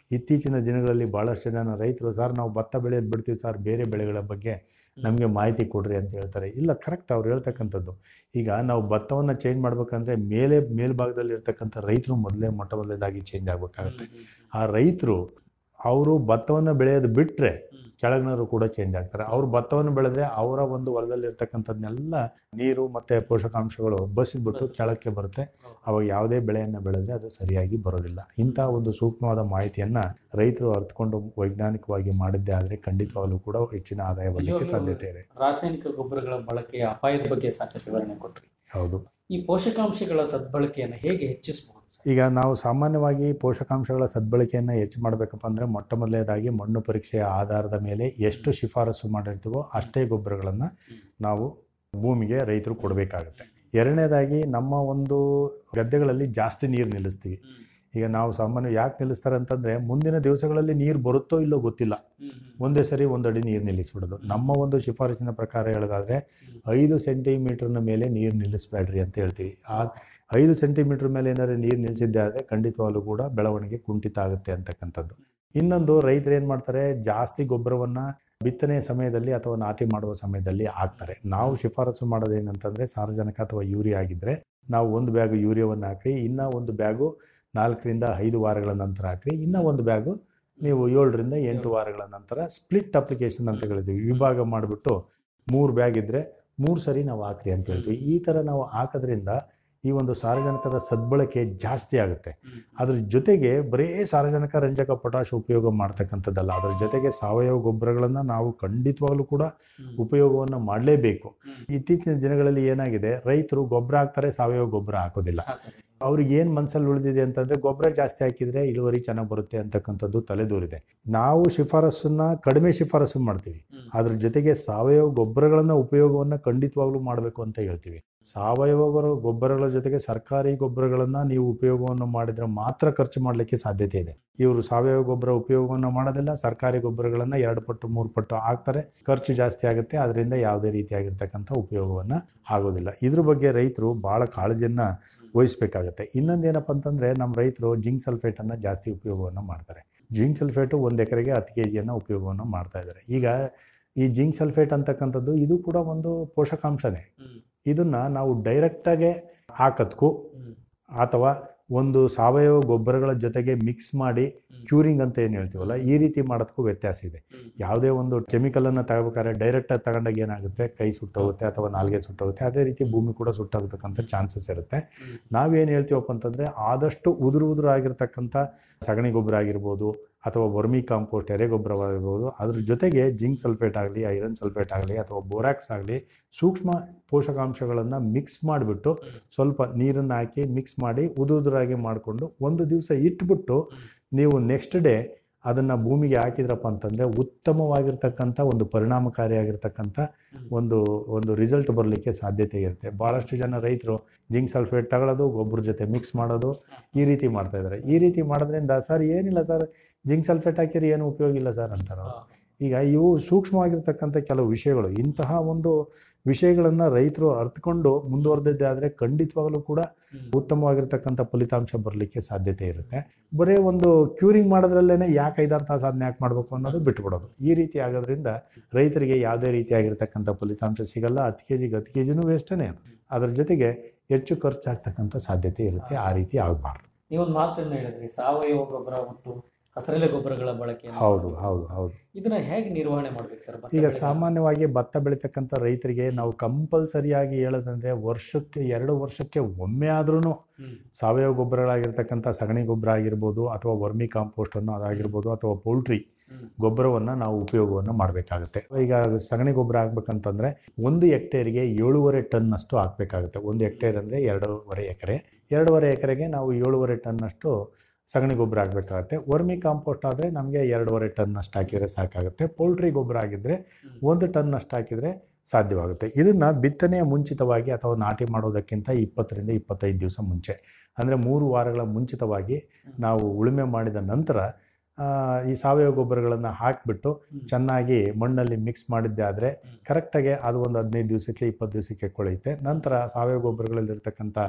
ಇತ್ತೀಚಿನ ದಿನಗಳಲ್ಲಿ ಭಾಳಷ್ಟು ಜನ ರೈತರು ಸರ್ ನಾವು ಭತ್ತ ಬೆಳೆಯೋದು ಬಿಡ್ತೀವಿ ಸರ್ ಬೇರೆ ಬೆಳೆಗಳ ಬಗ್ಗೆ ನಮಗೆ ಮಾಹಿತಿ ಕೊಡ್ರಿ ಅಂತ ಹೇಳ್ತಾರೆ ಇಲ್ಲ ಕರೆಕ್ಟ್ ಅವ್ರು ಹೇಳ್ತಕ್ಕಂಥದ್ದು ಈಗ ನಾವು ಭತ್ತವನ್ನು ಚೇಂಜ್ ಮಾಡ್ಬೇಕಂದ್ರೆ ಮೇಲೆ ಮೇಲ್ಭಾಗದಲ್ಲಿ ಇರ್ತಕ್ಕಂಥ ರೈತರು ಮೊದಲೇ ಮೊಟ್ಟ ಮೊದಲನೇದಾಗಿ ಚೇಂಜ್ ಆಗಬೇಕಾಗುತ್ತೆ ಆ ರೈತರು ಅವರು ಭತ್ತವನ್ನು ಬೆಳೆಯೋದು ಬಿಟ್ಟರೆ ಕೆಳಗಿನವರು ಕೂಡ ಚೇಂಜ್ ಆಗ್ತಾರೆ ಅವ್ರು ಭತ್ತವನ್ನು ಬೆಳೆದ್ರೆ ಅವರ ಒಂದು ಹೊಲದಲ್ಲಿ ಇರ್ತಕ್ಕಂಥದ್ನೆಲ್ಲ ನೀರು ಮತ್ತು ಪೋಷಕಾಂಶಗಳು ಬಸಿದ್ಬಿಟ್ಟು ಕೆಳಕ್ಕೆ ಬರುತ್ತೆ ಅವಾಗ ಯಾವುದೇ ಬೆಳೆಯನ್ನು ಬೆಳೆದ್ರೆ ಅದು ಸರಿಯಾಗಿ ಬರೋದಿಲ್ಲ ಇಂತಹ ಒಂದು ಸೂಕ್ಷ್ಮವಾದ ಮಾಹಿತಿಯನ್ನು ರೈತರು ಅರ್ಥಕೊಂಡು ವೈಜ್ಞಾನಿಕವಾಗಿ ಮಾಡಿದ್ದೇ ಆದರೆ ಖಂಡಿತವಾಗಲೂ ಕೂಡ ಹೆಚ್ಚಿನ ಆದಾಯ ಬರಲಿಕ್ಕೆ ಸಾಧ್ಯತೆ ಇದೆ ರಾಸಾಯನಿಕ ಗೊಬ್ಬರಗಳ ಬಳಕೆಯ ಅಪಾಯದ ಬಗ್ಗೆ ಸಾಕಷ್ಟು ವಿವರಣೆ ಕೊಟ್ರಿ ಹೌದು ಈ ಪೋಷಕಾಂಶಗಳ ಸದ್ಬಳಕೆಯನ್ನು ಹೇಗೆ ಹೆಚ್ಚಿಸಬಹುದು ಈಗ ನಾವು ಸಾಮಾನ್ಯವಾಗಿ ಪೋಷಕಾಂಶಗಳ ಸದ್ಬಳಕೆಯನ್ನು ಹೆಚ್ಚು ಮಾಡಬೇಕಪ್ಪ ಅಂದರೆ ಮೊಟ್ಟ ಮೊದಲನೇದಾಗಿ ಮಣ್ಣು ಪರೀಕ್ಷೆಯ ಆಧಾರದ ಮೇಲೆ ಎಷ್ಟು ಶಿಫಾರಸು ಮಾಡಿರ್ತೀವೋ ಅಷ್ಟೇ ಗೊಬ್ಬರಗಳನ್ನು ನಾವು ಭೂಮಿಗೆ ರೈತರು ಕೊಡಬೇಕಾಗುತ್ತೆ ಎರಡನೇದಾಗಿ ನಮ್ಮ ಒಂದು ಗದ್ದೆಗಳಲ್ಲಿ ಜಾಸ್ತಿ ನೀರು ನಿಲ್ಲಿಸ್ತೀವಿ ಈಗ ನಾವು ಸಾಮಾನ್ಯ ಯಾಕೆ ನಿಲ್ಲಿಸ್ತಾರೆ ಅಂತಂದರೆ ಮುಂದಿನ ದಿವಸಗಳಲ್ಲಿ ನೀರು ಬರುತ್ತೋ ಇಲ್ಲೋ ಗೊತ್ತಿಲ್ಲ ಒಂದೇ ಸರಿ ಒಂದು ಅಡಿ ನೀರು ನಿಲ್ಲಿಸ್ಬಿಡೋದು ನಮ್ಮ ಒಂದು ಶಿಫಾರಸಿನ ಪ್ರಕಾರ ಹೇಳೋದಾದರೆ ಐದು ಸೆಂಟಿಮೀಟರ್ನ ಮೇಲೆ ನೀರು ನಿಲ್ಲಿಸಬೇಡ್ರಿ ಅಂತ ಹೇಳ್ತೀವಿ ಆ ಐದು ಸೆಂಟಿಮೀಟರ್ ಮೇಲೆ ಏನಾದ್ರು ನೀರು ನಿಲ್ಲಿಸಿದ್ದೆ ಆದರೆ ಖಂಡಿತವಾಗ್ಲೂ ಕೂಡ ಬೆಳವಣಿಗೆ ಕುಂಠಿತ ಆಗುತ್ತೆ ಅಂತಕ್ಕಂಥದ್ದು ಇನ್ನೊಂದು ರೈತರು ಏನು ಮಾಡ್ತಾರೆ ಜಾಸ್ತಿ ಗೊಬ್ಬರವನ್ನು ಬಿತ್ತನೆ ಸಮಯದಲ್ಲಿ ಅಥವಾ ನಾಟಿ ಮಾಡುವ ಸಮಯದಲ್ಲಿ ಹಾಕ್ತಾರೆ ನಾವು ಶಿಫಾರಸು ಮಾಡೋದೇನಂತಂದರೆ ಸಾರಜನಕ ಅಥವಾ ಯೂರಿಯಾ ಆಗಿದ್ದರೆ ನಾವು ಒಂದು ಬ್ಯಾಗು ಯೂರಿಯಾವನ್ನು ಹಾಕಿ ಇನ್ನೂ ಒಂದು ಬ್ಯಾಗು ನಾಲ್ಕರಿಂದ ಐದು ವಾರಗಳ ನಂತರ ಹಾಕಿ ಇನ್ನೂ ಒಂದು ಬ್ಯಾಗು ನೀವು ಏಳರಿಂದ ಎಂಟು ವಾರಗಳ ನಂತರ ಸ್ಪ್ಲಿಟ್ ಅಪ್ಲಿಕೇಶನ್ ಅಂತ ಹೇಳ್ತೀವಿ ವಿಭಾಗ ಮಾಡಿಬಿಟ್ಟು ಮೂರು ಬ್ಯಾಗ್ ಇದ್ದರೆ ಮೂರು ಸರಿ ನಾವು ಹಾಕ್ರಿ ಅಂತ ಹೇಳ್ತೀವಿ ಈ ಥರ ನಾವು ಹಾಕೋದ್ರಿಂದ ಈ ಒಂದು ಸಾರಜನಕದ ಸದ್ಬಳಕೆ ಜಾಸ್ತಿ ಆಗುತ್ತೆ ಅದ್ರ ಜೊತೆಗೆ ಬರೀ ಸಾರಜನಕ ರಂಜಕ ಪೊಟಾಶ್ ಉಪಯೋಗ ಮಾಡ್ತಕ್ಕಂಥದ್ದಲ್ಲ ಅದ್ರ ಜೊತೆಗೆ ಸಾವಯವ ಗೊಬ್ಬರಗಳನ್ನು ನಾವು ಖಂಡಿತವಾಗ್ಲೂ ಕೂಡ ಉಪಯೋಗವನ್ನು ಮಾಡಲೇಬೇಕು ಇತ್ತೀಚಿನ ದಿನಗಳಲ್ಲಿ ಏನಾಗಿದೆ ರೈತರು ಗೊಬ್ಬರ ಹಾಕ್ತಾರೆ ಸಾವಯವ ಗೊಬ್ಬರ ಹಾಕೋದಿಲ್ಲ ಅವ್ರಿಗೆ ಏನು ಮನಸ್ಸಲ್ಲಿ ಉಳಿದಿದೆ ಅಂತಂದರೆ ಗೊಬ್ಬರ ಜಾಸ್ತಿ ಹಾಕಿದರೆ ಇಳುವರಿ ಚೆನ್ನಾಗಿ ಬರುತ್ತೆ ಅಂತಕ್ಕಂಥದ್ದು ತಲೆದೂರಿದೆ ನಾವು ಶಿಫಾರಸನ್ನು ಕಡಿಮೆ ಶಿಫಾರಸು ಮಾಡ್ತೀವಿ ಅದ್ರ ಜೊತೆಗೆ ಸಾವಯವ ಗೊಬ್ಬರಗಳನ್ನು ಉಪಯೋಗವನ್ನು ಖಂಡಿತವಾಗ್ಲೂ ಮಾಡಬೇಕು ಅಂತ ಹೇಳ್ತೀವಿ ಸಾವಯವ ಗೊಬ್ಬರಗಳ ಜೊತೆಗೆ ಸರ್ಕಾರಿ ಗೊಬ್ಬರಗಳನ್ನು ನೀವು ಉಪಯೋಗವನ್ನು ಮಾಡಿದರೆ ಮಾತ್ರ ಖರ್ಚು ಮಾಡಲಿಕ್ಕೆ ಸಾಧ್ಯತೆ ಇದೆ ಇವರು ಸಾವಯವ ಗೊಬ್ಬರ ಉಪಯೋಗವನ್ನು ಮಾಡೋದಿಲ್ಲ ಸರ್ಕಾರಿ ಗೊಬ್ಬರಗಳನ್ನು ಎರಡು ಪಟ್ಟು ಮೂರು ಪಟ್ಟು ಹಾಕ್ತಾರೆ ಖರ್ಚು ಜಾಸ್ತಿ ಆಗುತ್ತೆ ಅದರಿಂದ ಯಾವುದೇ ರೀತಿಯಾಗಿರ್ತಕ್ಕಂಥ ಉಪಯೋಗವನ್ನು ಆಗೋದಿಲ್ಲ ಇದ್ರ ಬಗ್ಗೆ ರೈತರು ಭಾಳ ಕಾಳಜಿಯನ್ನು ವಹಿಸಬೇಕಾಗತ್ತೆ ಇನ್ನೊಂದು ಏನಪ್ಪ ಅಂತಂದರೆ ನಮ್ಮ ರೈತರು ಜಿಂಕ್ ಸಲ್ಫೇಟನ್ನು ಜಾಸ್ತಿ ಉಪಯೋಗವನ್ನು ಮಾಡ್ತಾರೆ ಜಿಂಕ್ ಸಲ್ಫೇಟು ಒಂದು ಎಕರೆಗೆ ಹತ್ತು ಕೆ ಜಿಯನ್ನು ಉಪಯೋಗವನ್ನು ಮಾಡ್ತಾ ಇದ್ದಾರೆ ಈಗ ಈ ಜಿಂಕ್ ಸಲ್ಫೇಟ್ ಅಂತಕ್ಕಂಥದ್ದು ಇದು ಕೂಡ ಒಂದು ಪೋಷಕಾಂಶನೇ ಇದನ್ನು ನಾವು ಡೈರೆಕ್ಟಾಗೆ ಹಾಕೋದಕ್ಕೂ ಅಥವಾ ಒಂದು ಸಾವಯವ ಗೊಬ್ಬರಗಳ ಜೊತೆಗೆ ಮಿಕ್ಸ್ ಮಾಡಿ ಕ್ಯೂರಿಂಗ್ ಅಂತ ಏನು ಹೇಳ್ತೀವಲ್ಲ ಈ ರೀತಿ ಮಾಡೋದಕ್ಕೂ ವ್ಯತ್ಯಾಸ ಇದೆ ಯಾವುದೇ ಒಂದು ಕೆಮಿಕಲನ್ನು ತಗೋಬೇಕಾದ್ರೆ ಡೈರೆಕ್ಟಾಗಿ ತಗೊಂಡಾಗ ಏನಾಗುತ್ತೆ ಕೈ ಸುಟ್ಟೋಗುತ್ತೆ ಅಥವಾ ನಾಲ್ಗೆ ಸುಟ್ಟೋಗುತ್ತೆ ಅದೇ ರೀತಿ ಭೂಮಿ ಕೂಡ ಸುಟ್ಟೋಗ್ತಕ್ಕಂಥ ಚಾನ್ಸಸ್ ಇರುತ್ತೆ ನಾವೇನು ಹೇಳ್ತೀವಪ್ಪ ಅಂತಂದರೆ ಆದಷ್ಟು ಉದುರು ಉದುರು ಆಗಿರ್ತಕ್ಕಂಥ ಸಗಣಿ ಗೊಬ್ಬರ ಆಗಿರ್ಬೋದು ಅಥವಾ ವರ್ಮಿ ಕಾಂಪೋಸ್ಟ್ ಎರೆ ಗೊಬ್ಬರವಾಗಿರ್ಬೋದು ಅದ್ರ ಜೊತೆಗೆ ಜಿಂಕ್ ಸಲ್ಫೇಟ್ ಆಗಲಿ ಐರನ್ ಸಲ್ಫೇಟ್ ಆಗಲಿ ಅಥವಾ ಬೋರಾಕ್ಸ್ ಆಗಲಿ ಸೂಕ್ಷ್ಮ ಪೋಷಕಾಂಶಗಳನ್ನು ಮಿಕ್ಸ್ ಮಾಡಿಬಿಟ್ಟು ಸ್ವಲ್ಪ ನೀರನ್ನು ಹಾಕಿ ಮಿಕ್ಸ್ ಮಾಡಿ ಉದುರಾಗಿ ಮಾಡಿಕೊಂಡು ಒಂದು ದಿವಸ ಇಟ್ಬಿಟ್ಟು ನೀವು ನೆಕ್ಸ್ಟ್ ಡೇ ಅದನ್ನು ಭೂಮಿಗೆ ಹಾಕಿದ್ರಪ್ಪ ಅಂತಂದರೆ ಉತ್ತಮವಾಗಿರ್ತಕ್ಕಂಥ ಒಂದು ಪರಿಣಾಮಕಾರಿಯಾಗಿರ್ತಕ್ಕಂಥ ಒಂದು ಒಂದು ರಿಸಲ್ಟ್ ಬರಲಿಕ್ಕೆ ಸಾಧ್ಯತೆ ಇರುತ್ತೆ ಭಾಳಷ್ಟು ಜನ ರೈತರು ಜಿಂಕ್ ಸಲ್ಫೇಟ್ ತಗೊಳ್ಳೋದು ಗೊಬ್ಬರ ಜೊತೆ ಮಿಕ್ಸ್ ಮಾಡೋದು ಈ ರೀತಿ ಮಾಡ್ತಾ ಇದ್ದಾರೆ ಈ ರೀತಿ ಮಾಡೋದ್ರಿಂದ ಸರ್ ಏನಿಲ್ಲ ಸರ್ ಜಿಂಕ್ ಸಲ್ಫೇಟ್ ಹಾಕಿದ್ರೆ ಏನು ಉಪಯೋಗ ಇಲ್ಲ ಸರ್ ಅಂತಾರೆ ಅವ್ರು. ಈಗ ಇವು ಸೂಕ್ಷ್ಮವಾಗಿರ್ತಕ್ಕಂಥ ಕೆಲವು ವಿಷಯಗಳು ಇಂತಹ ಒಂದು ವಿಷಯಗಳನ್ನು ರೈತರು ಅರ್ಥಕೊಂಡು ಮುಂದುವರೆದಿದ್ದೆ ಆದರೆ ಖಂಡಿತವಾಗಲೂ ಕೂಡ ಉತ್ತಮವಾಗಿರ್ತಕ್ಕಂಥ ಫಲಿತಾಂಶ ಬರಲಿಕ್ಕೆ ಸಾಧ್ಯತೆ ಇರುತ್ತೆ ಬರೀ ಒಂದು ಕ್ಯೂರಿಂಗ್ ಮಾಡೋದ್ರಲ್ಲೇ ಯಾಕೆ ಐದಾರು ತಾಸು ಅದನ್ನ ಯಾಕೆ ಮಾಡಬೇಕು ಅನ್ನೋದು ಬಿಟ್ಬಿಡೋದು ಈ ರೀತಿ ಆಗೋದ್ರಿಂದ ರೈತರಿಗೆ ಯಾವುದೇ ರೀತಿಯಾಗಿರ್ತಕ್ಕಂಥ ಫಲಿತಾಂಶ ಸಿಗಲ್ಲ ಹತ್ತು ಕೆ ಜಿಗೆ ಹತ್ತು ಕೆ ಜಿನೂ ವೇಸ್ಟೇ ಅದು ಅದ್ರ ಜೊತೆಗೆ ಹೆಚ್ಚು ಖರ್ಚಾಗ್ತಕ್ಕಂಥ ಸಾಧ್ಯತೆ ಇರುತ್ತೆ ಆ ರೀತಿ ಆಗಬಾರ್ದು ನೀವೊಂದು ಮಾತನ್ನ ಹೇಳಿದ್ರಿ ಸಾವಯವ ಗೊಬ್ಬರ ಮತ್ತು ಹಸಿರೆಲೆ ಗೊಬ್ಬರಗಳ ಬಳಕೆ ಹೌದು ಹೌದು ಹೌದು ಇದನ್ನ ಹೇಗೆ ನಿರ್ವಹಣೆ ಮಾಡ್ಬೇಕು ಸರ್ ಭತ್ತ ಈಗ ಬೆಳೆದಾಗ? ಸಾಮಾನ್ಯವಾಗಿ ಭತ್ತ ಬೆಳೀತಕ್ಕಂಥ ರೈತರಿಗೆ ನಾವು ಕಂಪಲ್ಸರಿಯಾಗಿ ಹೇಳೋದಂದ್ರೆ ವರ್ಷಕ್ಕೆ ಎರಡು ವರ್ಷಕ್ಕೆ ಒಮ್ಮೆ ಆದ್ರೂ ಸಾವಯವ ಗೊಬ್ಬರಗಳಾಗಿರ್ತಕ್ಕಂಥ ಸಗಣಿ ಗೊಬ್ಬರ ಆಗಿರ್ಬೋದು ಅಥವಾ ವರ್ಮಿ ಕಾಂಪೋಸ್ಟನ್ನು ಅದಾಗಿರ್ಬೋದು ಅಥವಾ ಪೌಲ್ಟ್ರಿ ಗೊಬ್ಬರವನ್ನು ನಾವು ಉಪಯೋಗವನ್ನು ಮಾಡಬೇಕಾಗುತ್ತೆ ಈಗ ಸಗಣಿ ಗೊಬ್ಬರ ಹಾಕ್ಬೇಕಂತಂದರೆ ಒಂದು ಹೆಕ್ಟೇರಿಗೆ ಏಳೂವರೆ ಟನ್ನಷ್ಟು ಹಾಕಬೇಕಾಗುತ್ತೆ ಒಂದು ಹೆಕ್ಟೇರ್ ಅಂದರೆ ಎರಡೂವರೆ ಎಕರೆ ಎರಡೂವರೆ ಎಕರೆಗೆ ನಾವು ಏಳೂವರೆ ಟನ್ನಷ್ಟು ಸಗಣಿ ಗೊಬ್ಬರ ಹಾಕಬೇಕಾಗತ್ತೆ ವರ್ಮಿ ಕಾಂಪೋಸ್ಟ್ ಆದರೆ ನಮಗೆ ಎರಡೂವರೆ ಟನ್ನಷ್ಟು ಹಾಕಿದರೆ ಸಾಕಾಗುತ್ತೆ ಪೌಲ್ಟ್ರಿ ಗೊಬ್ಬರ ಆಗಿದ್ದರೆ ಒಂದು ಟನ್ನಷ್ಟು ಹಾಕಿದರೆ ಸಾಧ್ಯವಾಗುತ್ತೆ ಇದನ್ನು ಬಿತ್ತನೆಯ ಮುಂಚಿತವಾಗಿ ಅಥವಾ ನಾಟಿ ಮಾಡೋದಕ್ಕಿಂತ ಇಪ್ಪತ್ತರಿಂದ ಇಪ್ಪತ್ತೈದು ದಿವಸ ಮುಂಚೆ ಅಂದರೆ ಮೂರು ವಾರಗಳ ಮುಂಚಿತವಾಗಿ ನಾವು ಉಳುಮೆ ಮಾಡಿದ ನಂತರ ಆ, ಈ ಸಾವಯವ ಗೊಬ್ಬರಗಳನ್ನು ಹಾಕಿಬಿಟ್ಟು ಚೆನ್ನಾಗಿ ಮಣ್ಣಲ್ಲಿ ಮಿಕ್ಸ್ ಮಾಡಿದ್ದೆ ಆದರೆ ಕರೆಕ್ಟಾಗಿ ಅದು ಒಂದು ಹದಿನೈದು ದಿವಸಕ್ಕೆ ಇಪ್ಪತ್ತು ದಿವಸಕ್ಕೆ ಕೊಳೆಯುತ್ತೆ ನಂತರ ಸಾವಯವ ಗೊಬ್ಬರಗಳಲ್ಲಿರ್ತಕ್ಕಂಥ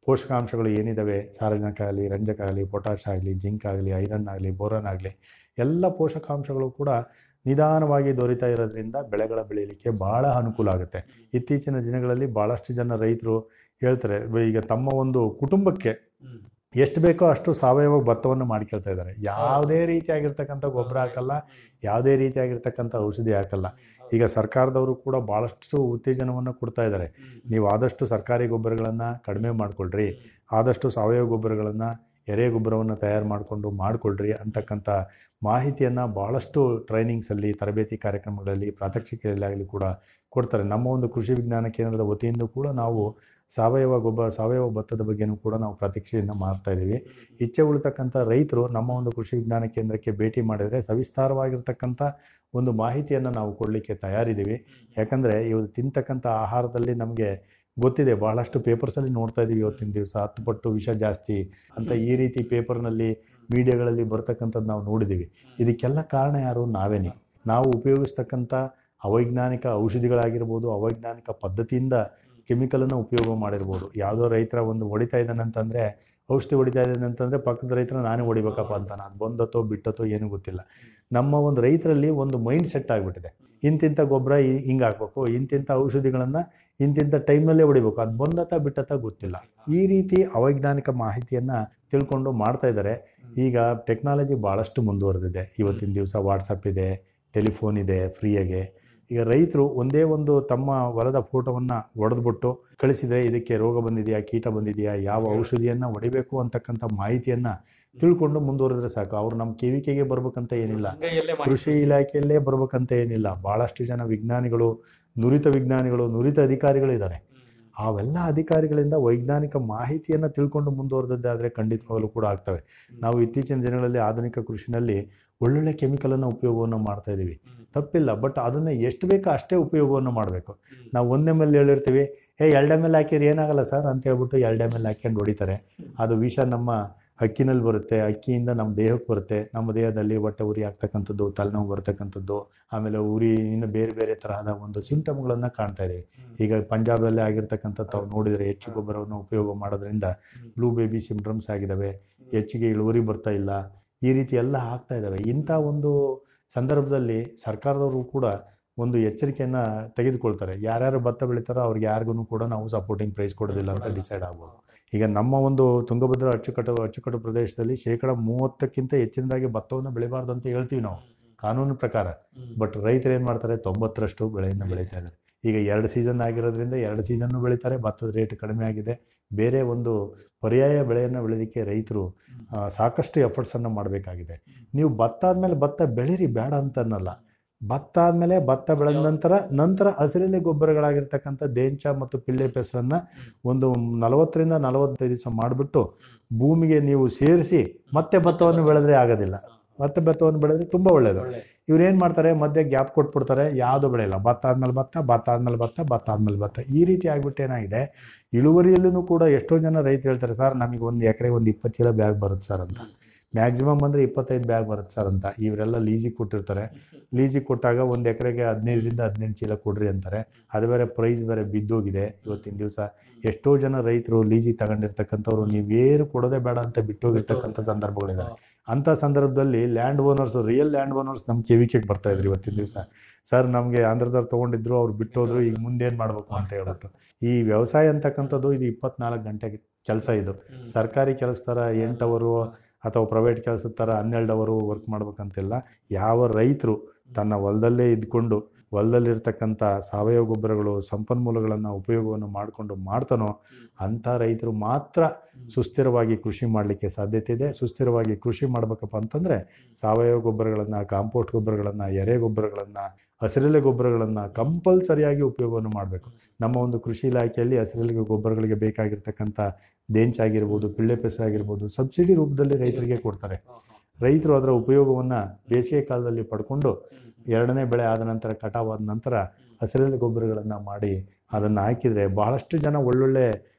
ಪೋಷಕಾಂಶಗಳು ಏನಿದ್ದಾವೆ ಸಾರಜನಕ ಆಗಲಿ ರಂಜಕ ಆಗಲಿ ಪೊಟ್ಯಾಷ್ ಆಗಲಿ ಜಿಂಕ್ ಆಗಲಿ ಐರನ್ ಆಗಲಿ ಬೋರನ್ ಆಗಲಿ ಎಲ್ಲ ಪೋಷಕಾಂಶಗಳು ಕೂಡ ನಿಧಾನವಾಗಿ ದೊರೀತಾ ಇರೋದ್ರಿಂದ ಬೆಳೆಗಳ ಬೆಳೀಲಿಕ್ಕೆ ಭಾಳ ಅನುಕೂಲ ಆಗುತ್ತೆ ಇತ್ತೀಚಿನ ದಿನಗಳಲ್ಲಿ ಭಾಳಷ್ಟು ಜನ ರೈತರು ಹೇಳ್ತಾರೆ ಈಗ ತಮ್ಮ ಒಂದು ಕುಟುಂಬಕ್ಕೆ ಎಷ್ಟು ಬೇಕೋ ಅಷ್ಟು ಸಾವಯವ ಭತ್ತವನ್ನು ಮಾಡ್ಕೊಳ್ತಾ ಇದ್ದಾರೆ ಯಾವುದೇ ರೀತಿಯಾಗಿರ್ತಕ್ಕಂಥ ಗೊಬ್ಬರ ಹಾಕಲ್ಲ ಯಾವುದೇ ರೀತಿಯಾಗಿರ್ತಕ್ಕಂಥ ಔಷಧಿ ಹಾಕಲ್ಲ ಈಗ ಸರ್ಕಾರದವರು ಕೂಡ ಭಾಳಷ್ಟು ಉತ್ತೇಜನವನ್ನು ಕೊಡ್ತಾ ಇದ್ದಾರೆ ನೀವು ಆದಷ್ಟು ಸರ್ಕಾರಿ ಗೊಬ್ಬರಗಳನ್ನು ಕಡಿಮೆ ಮಾಡಿಕೊಳ್ರಿ ಆದಷ್ಟು ಸಾವಯವ ಗೊಬ್ಬರಗಳನ್ನು ಎರೆ ಗೊಬ್ಬರವನ್ನು ತಯಾರು ಮಾಡಿಕೊಂಡು ಮಾಡಿಕೊಳ್ರಿ ಅಂತಕ್ಕಂಥ ಮಾಹಿತಿಯನ್ನು ಭಾಳಷ್ಟು ಟ್ರೈನಿಂಗ್ಸಲ್ಲಿ ತರಬೇತಿ ಕಾರ್ಯಕ್ರಮಗಳಲ್ಲಿ ಪ್ರಾತ್ಯಕ್ಷಿಕೆಯಲ್ಲಾಗಲಿ ಕೂಡ ಕೊಡ್ತಾರೆ ನಮ್ಮ ಒಂದು ಕೃಷಿ ವಿಜ್ಞಾನ ಕೇಂದ್ರದ ವತಿಯಿಂದ ಕೂಡ ನಾವು ಸಾವಯವ ಗೊಬ್ಬರ ಸಾವಯವ ಭತ್ತದ ಬಗ್ಗೆನೂ ಕೂಡ ನಾವು ಪ್ರತೀಕ್ಷೆಯನ್ನು ಮಾಡ್ತಾ ಇದ್ದೀವಿ ಇಚ್ಛೆ ಉಳಿತಕ್ಕಂಥ ರೈತರು ನಮ್ಮ ಒಂದು ಕೃಷಿ ವಿಜ್ಞಾನ ಕೇಂದ್ರಕ್ಕೆ ಭೇಟಿ ಮಾಡಿದರೆ ಸವಿಸ್ತಾರವಾಗಿರ್ತಕ್ಕಂಥ ಒಂದು ಮಾಹಿತಿಯನ್ನು ನಾವು ಕೊಡಲಿಕ್ಕೆ ತಯಾರಿದ್ದೀವಿ ಯಾಕಂದರೆ ಇವರು ತಿಂತಕ್ಕಂಥ ಆಹಾರದಲ್ಲಿ ನಮಗೆ ಗೊತ್ತಿದೆ ಬಹಳಷ್ಟು ಪೇಪರ್ಸಲ್ಲಿ ನೋಡ್ತಾ ಇದ್ದೀವಿ ಇವತ್ತಿನ ದಿವಸ ಹತ್ತು ಪಟ್ಟು ವಿಷ ಜಾಸ್ತಿ ಅಂತ ಈ ರೀತಿ ಪೇಪರ್ನಲ್ಲಿ ಮೀಡಿಯಾಗಳಲ್ಲಿ ಬರ್ತಕ್ಕಂಥದ್ದು ನಾವು ನೋಡಿದ್ದೀವಿ ಇದಕ್ಕೆಲ್ಲ ಕಾರಣ ಯಾರು ನಾವೇನೇ ನಾವು ಉಪಯೋಗಿಸ್ತಕ್ಕಂಥ ಅವೈಜ್ಞಾನಿಕ ಔಷಧಿಗಳಾಗಿರ್ಬೋದು ಅವೈಜ್ಞಾನಿಕ ಪದ್ಧತಿಯಿಂದ ಕೆಮಿಕಲನ್ನು ಉಪಯೋಗ ಮಾಡಿರ್ಬೋದು ಯಾವುದೋ ರೈತರ ಒಂದು ಹೊಡಿತಾ ಇದ್ದಾನೆ ಅಂತಂದರೆ ಔಷಧಿ ಹೊಡಿತಾ ಇದ್ದಾನೆ ಅಂತಂದರೆ ಪಕ್ಕದ ರೈತರ ನಾನೇ ಹೊಡಿಬೇಕಪ್ಪ ಅಂತಾನೆ ಅದು ಬಂದತ್ತೋ ಬಿಟ್ಟತ್ತೋ ಏನೂ ಗೊತ್ತಿಲ್ಲ ನಮ್ಮ ಒಂದು ರೈತರಲ್ಲಿ ಒಂದು ಮೈಂಡ್ ಸೆಟ್ ಆಗಿಬಿಟ್ಟಿದೆ ಇಂತಿಂಥ ಗೊಬ್ಬರ ಹಿಂಗೆ ಹಾಕ್ಬೇಕು ಇಂತಿಂಥ ಔಷಧಿಗಳನ್ನು ಇಂತಿಂಥ ಟೈಮ್ನಲ್ಲೇ ಹೊಡಿಬೇಕು ಅದು ಬಂದತ್ತ ಬಿಟ್ಟತ್ತ ಗೊತ್ತಿಲ್ಲ ಈ ರೀತಿ ಅವೈಜ್ಞಾನಿಕ ಮಾಹಿತಿಯನ್ನು ತಿಳ್ಕೊಂಡು ಮಾಡ್ತಾ ಇದ್ದಾರೆ ಈಗ ಟೆಕ್ನಾಲಜಿ ಭಾಳಷ್ಟು ಮುಂದುವರೆದಿದೆ ಇವತ್ತಿನ ದಿವಸ ವಾಟ್ಸಪ್ ಇದೆ ಟೆಲಿಫೋನ್ ಇದೆ ಫ್ರೀಯಾಗೆ ಈಗ ರೈತರು ಒಂದೇ ಒಂದು ತಮ್ಮ ಹೊಲದ ಫೋಟೋವನ್ನು ಹೊಡೆದ್ಬಿಟ್ಟು ಕಳಿಸಿದರೆ ಇದಕ್ಕೆ ರೋಗ ಬಂದಿದೆಯಾ ಕೀಟ ಬಂದಿದೆಯಾ ಯಾವ ಔಷಧಿಯನ್ನು ಹೊಡಿಬೇಕು ಅಂತಕ್ಕಂಥ ಮಾಹಿತಿಯನ್ನು ತಿಳ್ಕೊಂಡು ಮುಂದುವರೆದ್ರೆ ಸಾಕು ಅವ್ರು ನಮ್ಮ ಕಿವಿಕೆಗೆ ಬರ್ಬೇಕಂತ ಏನಿಲ್ಲ ಅಂಗೈಯಲ್ಲೇ ಮಾಹಿತಿ ಕೃಷಿ ಇಲಾಖೆಯಲ್ಲೇ ಬರ್ಬೇಕಂತ ಏನಿಲ್ಲ ಭಾಳಷ್ಟು ಜನ ವಿಜ್ಞಾನಿಗಳು ನುರಿತ ವಿಜ್ಞಾನಿಗಳು ನುರಿತ ಅಧಿಕಾರಿಗಳಿದ್ದಾರೆ ಅವೆಲ್ಲ ಅಧಿಕಾರಿಗಳಿಂದ ವೈಜ್ಞಾನಿಕ ಮಾಹಿತಿಯನ್ನು ತಿಳ್ಕೊಂಡು ಮುಂದುವರೆದದ್ದಾದರೆ ಖಂಡಿತವಾಗಲೂ ಕೂಡ ಆಗ್ತವೆ ನಾವು ಇತ್ತೀಚಿನ ದಿನಗಳಲ್ಲಿ ಆಧುನಿಕ ಕೃಷಿನಲ್ಲಿ ಒಳ್ಳೊಳ್ಳೆ ಕೆಮಿಕಲನ್ನು ಉಪಯೋಗವನ್ನು ಮಾಡ್ತಾ ಇದ್ದೀವಿ ತಪ್ಪಿಲ್ಲ ಬಟ್ ಅದನ್ನು ಎಷ್ಟು ಬೇಕೋ ಅಷ್ಟೇ ಉಪಯೋಗವನ್ನು ಮಾಡಬೇಕು ನಾವು ಒಂದೇ ಮೇಲೆ ಹೇಳಿರ್ತೀವಿ ಏ ಎರಡು ಎಮ್ ಎಲ್ ಹಾಕಿದ್ರೆ ಏನಾಗಲ್ಲ ಸರ್ ಅಂತ ಹೇಳ್ಬಿಟ್ಟು ಎರಡು ಎಮ್ ಎಲ್ ಹಾಕ್ಕೊಂಡು ಹೊಡಿತಾರೆ ಅದು ವಿಷ ನಮ್ಮ ಅಕ್ಕಿನಲ್ಲಿ ಬರುತ್ತೆ ಅಕ್ಕಿಯಿಂದ ನಮ್ಮ ದೇಹಕ್ಕೆ ಬರುತ್ತೆ ನಮ್ಮ ದೇಹದಲ್ಲಿ ಹೊಟ್ಟೆ ಉರಿ ಆಗ್ತಕ್ಕಂಥದ್ದು ತಲೆನೋವು ಬರ್ತಕ್ಕಂಥದ್ದು ಆಮೇಲೆ ಉರಿ ಇನ್ನು ಬೇರೆ ಬೇರೆ ತರಹದ ಒಂದು ಸಿಂಟಮ್ಗಳನ್ನು ಕಾಣ್ತಾ ಇದ್ದೀವಿ ಈಗ ಪಂಜಾಬಲ್ಲೇ ಆಗಿರ್ತಕ್ಕಂಥ ತಾವು ನೋಡಿದರೆ ಹೆಚ್ಚು ಗೊಬ್ಬರವನ್ನು ಉಪಯೋಗ ಮಾಡೋದ್ರಿಂದ ಬ್ಲೂ ಬೇಬಿ ಸಿಂಪ್ಟಮ್ಸ್ ಆಗಿದ್ದಾವೆ ಹೆಚ್ಚಿಗೆ ಇಳುವರಿ ಬರ್ತಾ ಇಲ್ಲ ಈ ರೀತಿ ಎಲ್ಲ ಆಗ್ತಾ ಇದ್ದಾವೆ ಇಂಥ ಒಂದು ಸಂದರ್ಭದಲ್ಲಿ ಸರ್ಕಾರದವರು ಕೂಡ ಒಂದು ಎಚ್ಚರಿಕೆಯನ್ನು ತೆಗೆದುಕೊಳ್ತಾರೆ ಯಾರ್ಯಾರು ಭತ್ತ ಬೆಳೀತಾರೋ ಅವ್ರಿಗೆ ಯಾರಿಗೂ ಕೂಡ ನಾವು ಸಪೋರ್ಟಿಂಗ್ ಪ್ರೈಸ್ ಕೊಡೋದಿಲ್ಲ ಅಂತ ಡಿಸೈಡ್ ಆಗ್ಬೋದು ಈಗ ನಮ್ಮ ಒಂದು ತುಂಗಭದ್ರಾ ಅಚ್ಚುಕಟ್ಟು ಅಚ್ಚುಕಟ್ಟು ಪ್ರದೇಶದಲ್ಲಿ ಶೇಕಡ ಮೂವತ್ತಕ್ಕಿಂತ ಹೆಚ್ಚಿನದಾಗಿ ಭತ್ತವನ್ನು ಬೆಳಿಬಾರ್ದು ಅಂತ ಹೇಳ್ತೀವಿ ನಾವು ಕಾನೂನು ಪ್ರಕಾರ ಬಟ್ ರೈತರು ಏನು ಮಾಡ್ತಾರೆ ತೊಂಬತ್ತರಷ್ಟು ಬೆಳೆಯನ್ನು ಬೆಳೀತಾ ಇದ್ದಾರೆ ಈಗ ಎರಡು ಸೀಸನ್ ಆಗಿರೋದ್ರಿಂದ ಎರಡು ಸೀಸನ್ನು ಬೆಳೀತಾರೆ ಭತ್ತದ ರೇಟ್ ಕಡಿಮೆ ಆಗಿದೆ ಬೇರೆ ಒಂದು ಪರ್ಯಾಯ ಬೆಳೆಯನ್ನು ಬೆಳೀಲಿಕ್ಕೆ ರೈತರು ಆ, ಸಾಕಷ್ಟು ಎಫರ್ಟ್ಸನ್ನು ಮಾಡಬೇಕಾಗಿದೆ ನೀವು ಭತ್ತ ಆದಮೇಲೆ ಭತ್ತ ಬೆಳೀರಿ ಬೇಡ ಅಂತ ಅನ್ನಲ್ಲ ಭತ್ತ ಆದಮೇಲೆ ಭತ್ತ ಬೆಳೆದ ನಂತರ ನಂತರ ಹಸಿರೆಲೆ ಗೊಬ್ಬರಗಳಾಗಿರ್ತಕ್ಕಂಥ ದೇಂಚ ಮತ್ತು ಪಿಳ್ಳೆ ಪೆಸರನ್ನು ಒಂದು ನಲವತ್ತರಿಂದ ನಲವತ್ತೈದು ದಿವಸ ಮಾಡಿಬಿಟ್ಟು ಭೂಮಿಗೆ ನೀವು ಸೇರಿಸಿ ಮತ್ತೆ ಭತ್ತವನ್ನು ಬೆಳೆದ್ರೆ ಆಗೋದಿಲ್ಲ ಮತ್ತೆ ಭತ್ತವನ್ನು ಬೆಳೆದ್ರೆ ತುಂಬ ಒಳ್ಳೆಯದು ಇವ್ರು ಏನು ಮಾಡ್ತಾರೆ ಮಧ್ಯೆ ಗ್ಯಾಪ್ ಕೊಟ್ಬಿಡ್ತಾರೆ ಯಾವುದು ಬೆಳೆಯಲ್ಲ ಭತ್ತ ಆದ್ಮೇಲೆ ಭತ್ತ ಭತ್ತ ಆದ್ಮೇಲೆ ಭತ್ತ ಭತ್ತ ಆದ್ಮೇಲೆ ಭತ್ತ ಈ ರೀತಿ ಆಗ್ಬಿಟ್ಟು ಏನಾಗಿದೆ ಇಳುವರಿಯಲ್ಲೂ ಕೂಡ ಎಷ್ಟೋ ಜನ ರೈತರು ಹೇಳ್ತಾರೆ ಸರ್ ನಮಗೆ ಒಂದು ಎಕರೆ ಒಂದು ಇಪ್ಪತ್ತು ಚೀಲ ಬ್ಯಾಗ್ ಬರುತ್ತೆ ಸರ್ ಅಂತ ಮ್ಯಾಕ್ಸಿಮಮ್ ಅಂದರೆ ಇಪ್ಪತ್ತೈದು ಬ್ಯಾಗ್ ಬರುತ್ತೆ ಸರ್ ಅಂತ ಇವರೆಲ್ಲ ಲೀಸಿಗೆ ಕೊಟ್ಟಿರ್ತಾರೆ ಲೀಸಿಗೆ ಕೊಟ್ಟಾಗ ಒಂದು ಎಕರೆಗೆ ಹದಿನೈದರಿಂದ ಹದಿನೆಂಟು ಚೀಲ ಕೊಡ್ರಿ ಅಂತಾರೆ ಅದು ಬೇರೆ ಪ್ರೈಸ್ ಬೇರೆ ಬಿದ್ದೋಗಿದೆ ಇವತ್ತಿನ ದಿವಸ ಎಷ್ಟೋ ಜನ ರೈತರು ಲೀಸಿಗೆ ತಗೊಂಡಿರ್ತಕ್ಕಂಥವ್ರು ನೀವೇನು ಕೊಡೋದೇ ಬೇಡ ಅಂತ ಬಿಟ್ಟೋಗಿರ್ತಕ್ಕಂಥ ಸಂದರ್ಭಗಳಿದ್ದಾವೆ ಅಂಥ ಸಂದರ್ಭದಲ್ಲಿ land owners real land owners ನಮ್ಮ ಕಿವಿಕೆಗೆ ಬರ್ತಾ ಇದ್ರು ಇವತ್ತಿನ ದಿವಸ ಸರ್ ನಮಗೆ ಆಂಧ್ರದವ್ರು ತೊಗೊಂಡಿದ್ರು ಅವ್ರು ಬಿಟ್ಟೋದ್ರು ಈಗ ಮುಂದೇನು ಮಾಡಬೇಕು ಅಂತ ಹೇಳ್ಬಿಟ್ಟು ಈ ವ್ಯವಸಾಯ ಅಂತಕ್ಕಂಥದ್ದು ಇದು ಇಪ್ಪತ್ನಾಲ್ಕು ಗಂಟೆ ಕೆಲಸ ಇದು ಸರ್ಕಾರಿ ಕೆಲಸ ಥರ ಎಂಟು ಅವರು ಅಥವಾ ಪ್ರೈವೇಟ್ ಕೆಲಸದ ಥರ ಹನ್ನೆರಡು ಅವರು ವರ್ಕ್ ಮಾಡ್ಬೇಕಂತಿಲ್ಲ ಯಾವ ರೈತರು ತನ್ನ ಹೊಲದಲ್ಲೇ ಇದ್ಕೊಂಡು ಹೊಲದಲ್ಲಿರ್ತಕ್ಕಂಥ ಸಾವಯವ ಗೊಬ್ಬರಗಳು ಸಂಪನ್ಮೂಲಗಳನ್ನು ಉಪಯೋಗವನ್ನು ಮಾಡಿಕೊಂಡು ಮಾಡ್ತಾನೋ ಅಂಥ ರೈತರು ಮಾತ್ರ ಸುಸ್ಥಿರವಾಗಿ ಕೃಷಿ ಮಾಡಲಿಕ್ಕೆ ಸಾಧ್ಯತೆ ಇದೆ ಸುಸ್ಥಿರವಾಗಿ ಕೃಷಿ ಮಾಡಬೇಕಪ್ಪ ಅಂತಂದರೆ ಸಾವಯವ ಗೊಬ್ಬರಗಳನ್ನು ಕಾಂಪೋಸ್ಟ್ ಗೊಬ್ಬರಗಳನ್ನು ಎರೆ ಗೊಬ್ಬರಗಳನ್ನು ಹಸಿರೆಲೆ ಗೊಬ್ಬರಗಳನ್ನು ಕಂಪಲ್ಸರಿಯಾಗಿ ಉಪಯೋಗವನ್ನು ಮಾಡಬೇಕು ನಮ್ಮ ಒಂದು ಕೃಷಿ ಇಲಾಖೆಯಲ್ಲಿ ಹಸಿರೆಲೆ ಗೊಬ್ಬರಗಳಿಗೆ ಬೇಕಾಗಿರ್ತಕ್ಕಂಥ ದೇಂಚ್ ಆಗಿರ್ಬೋದು ಪಿಳ್ಳೆ ಪೆಸರು ಆಗಿರ್ಬೋದು ಸಬ್ಸಿಡಿ ರೂಪದಲ್ಲಿ ರೈತರಿಗೆ ಕೊಡ್ತಾರೆ ರೈತರು ಅದರ ಉಪಯೋಗವನ್ನು ಬೇಸಿಗೆ ಕಾಲದಲ್ಲಿ ಪಡ್ಕೊಂಡು ಎರಡನೇ ಬೆಳೆ ಆದ ನಂತರ ಕಟಾವಾದ ನಂತರ ಹಸಿರೆಲೆ ಗೊಬ್ಬರಗಳನ್ನು ಮಾಡಿ ಅದನ್ನು ಹಾಕಿದರೆ ಬಹಳಷ್ಟು ಜನ ಒಳ್ಳೊಳ್ಳೆ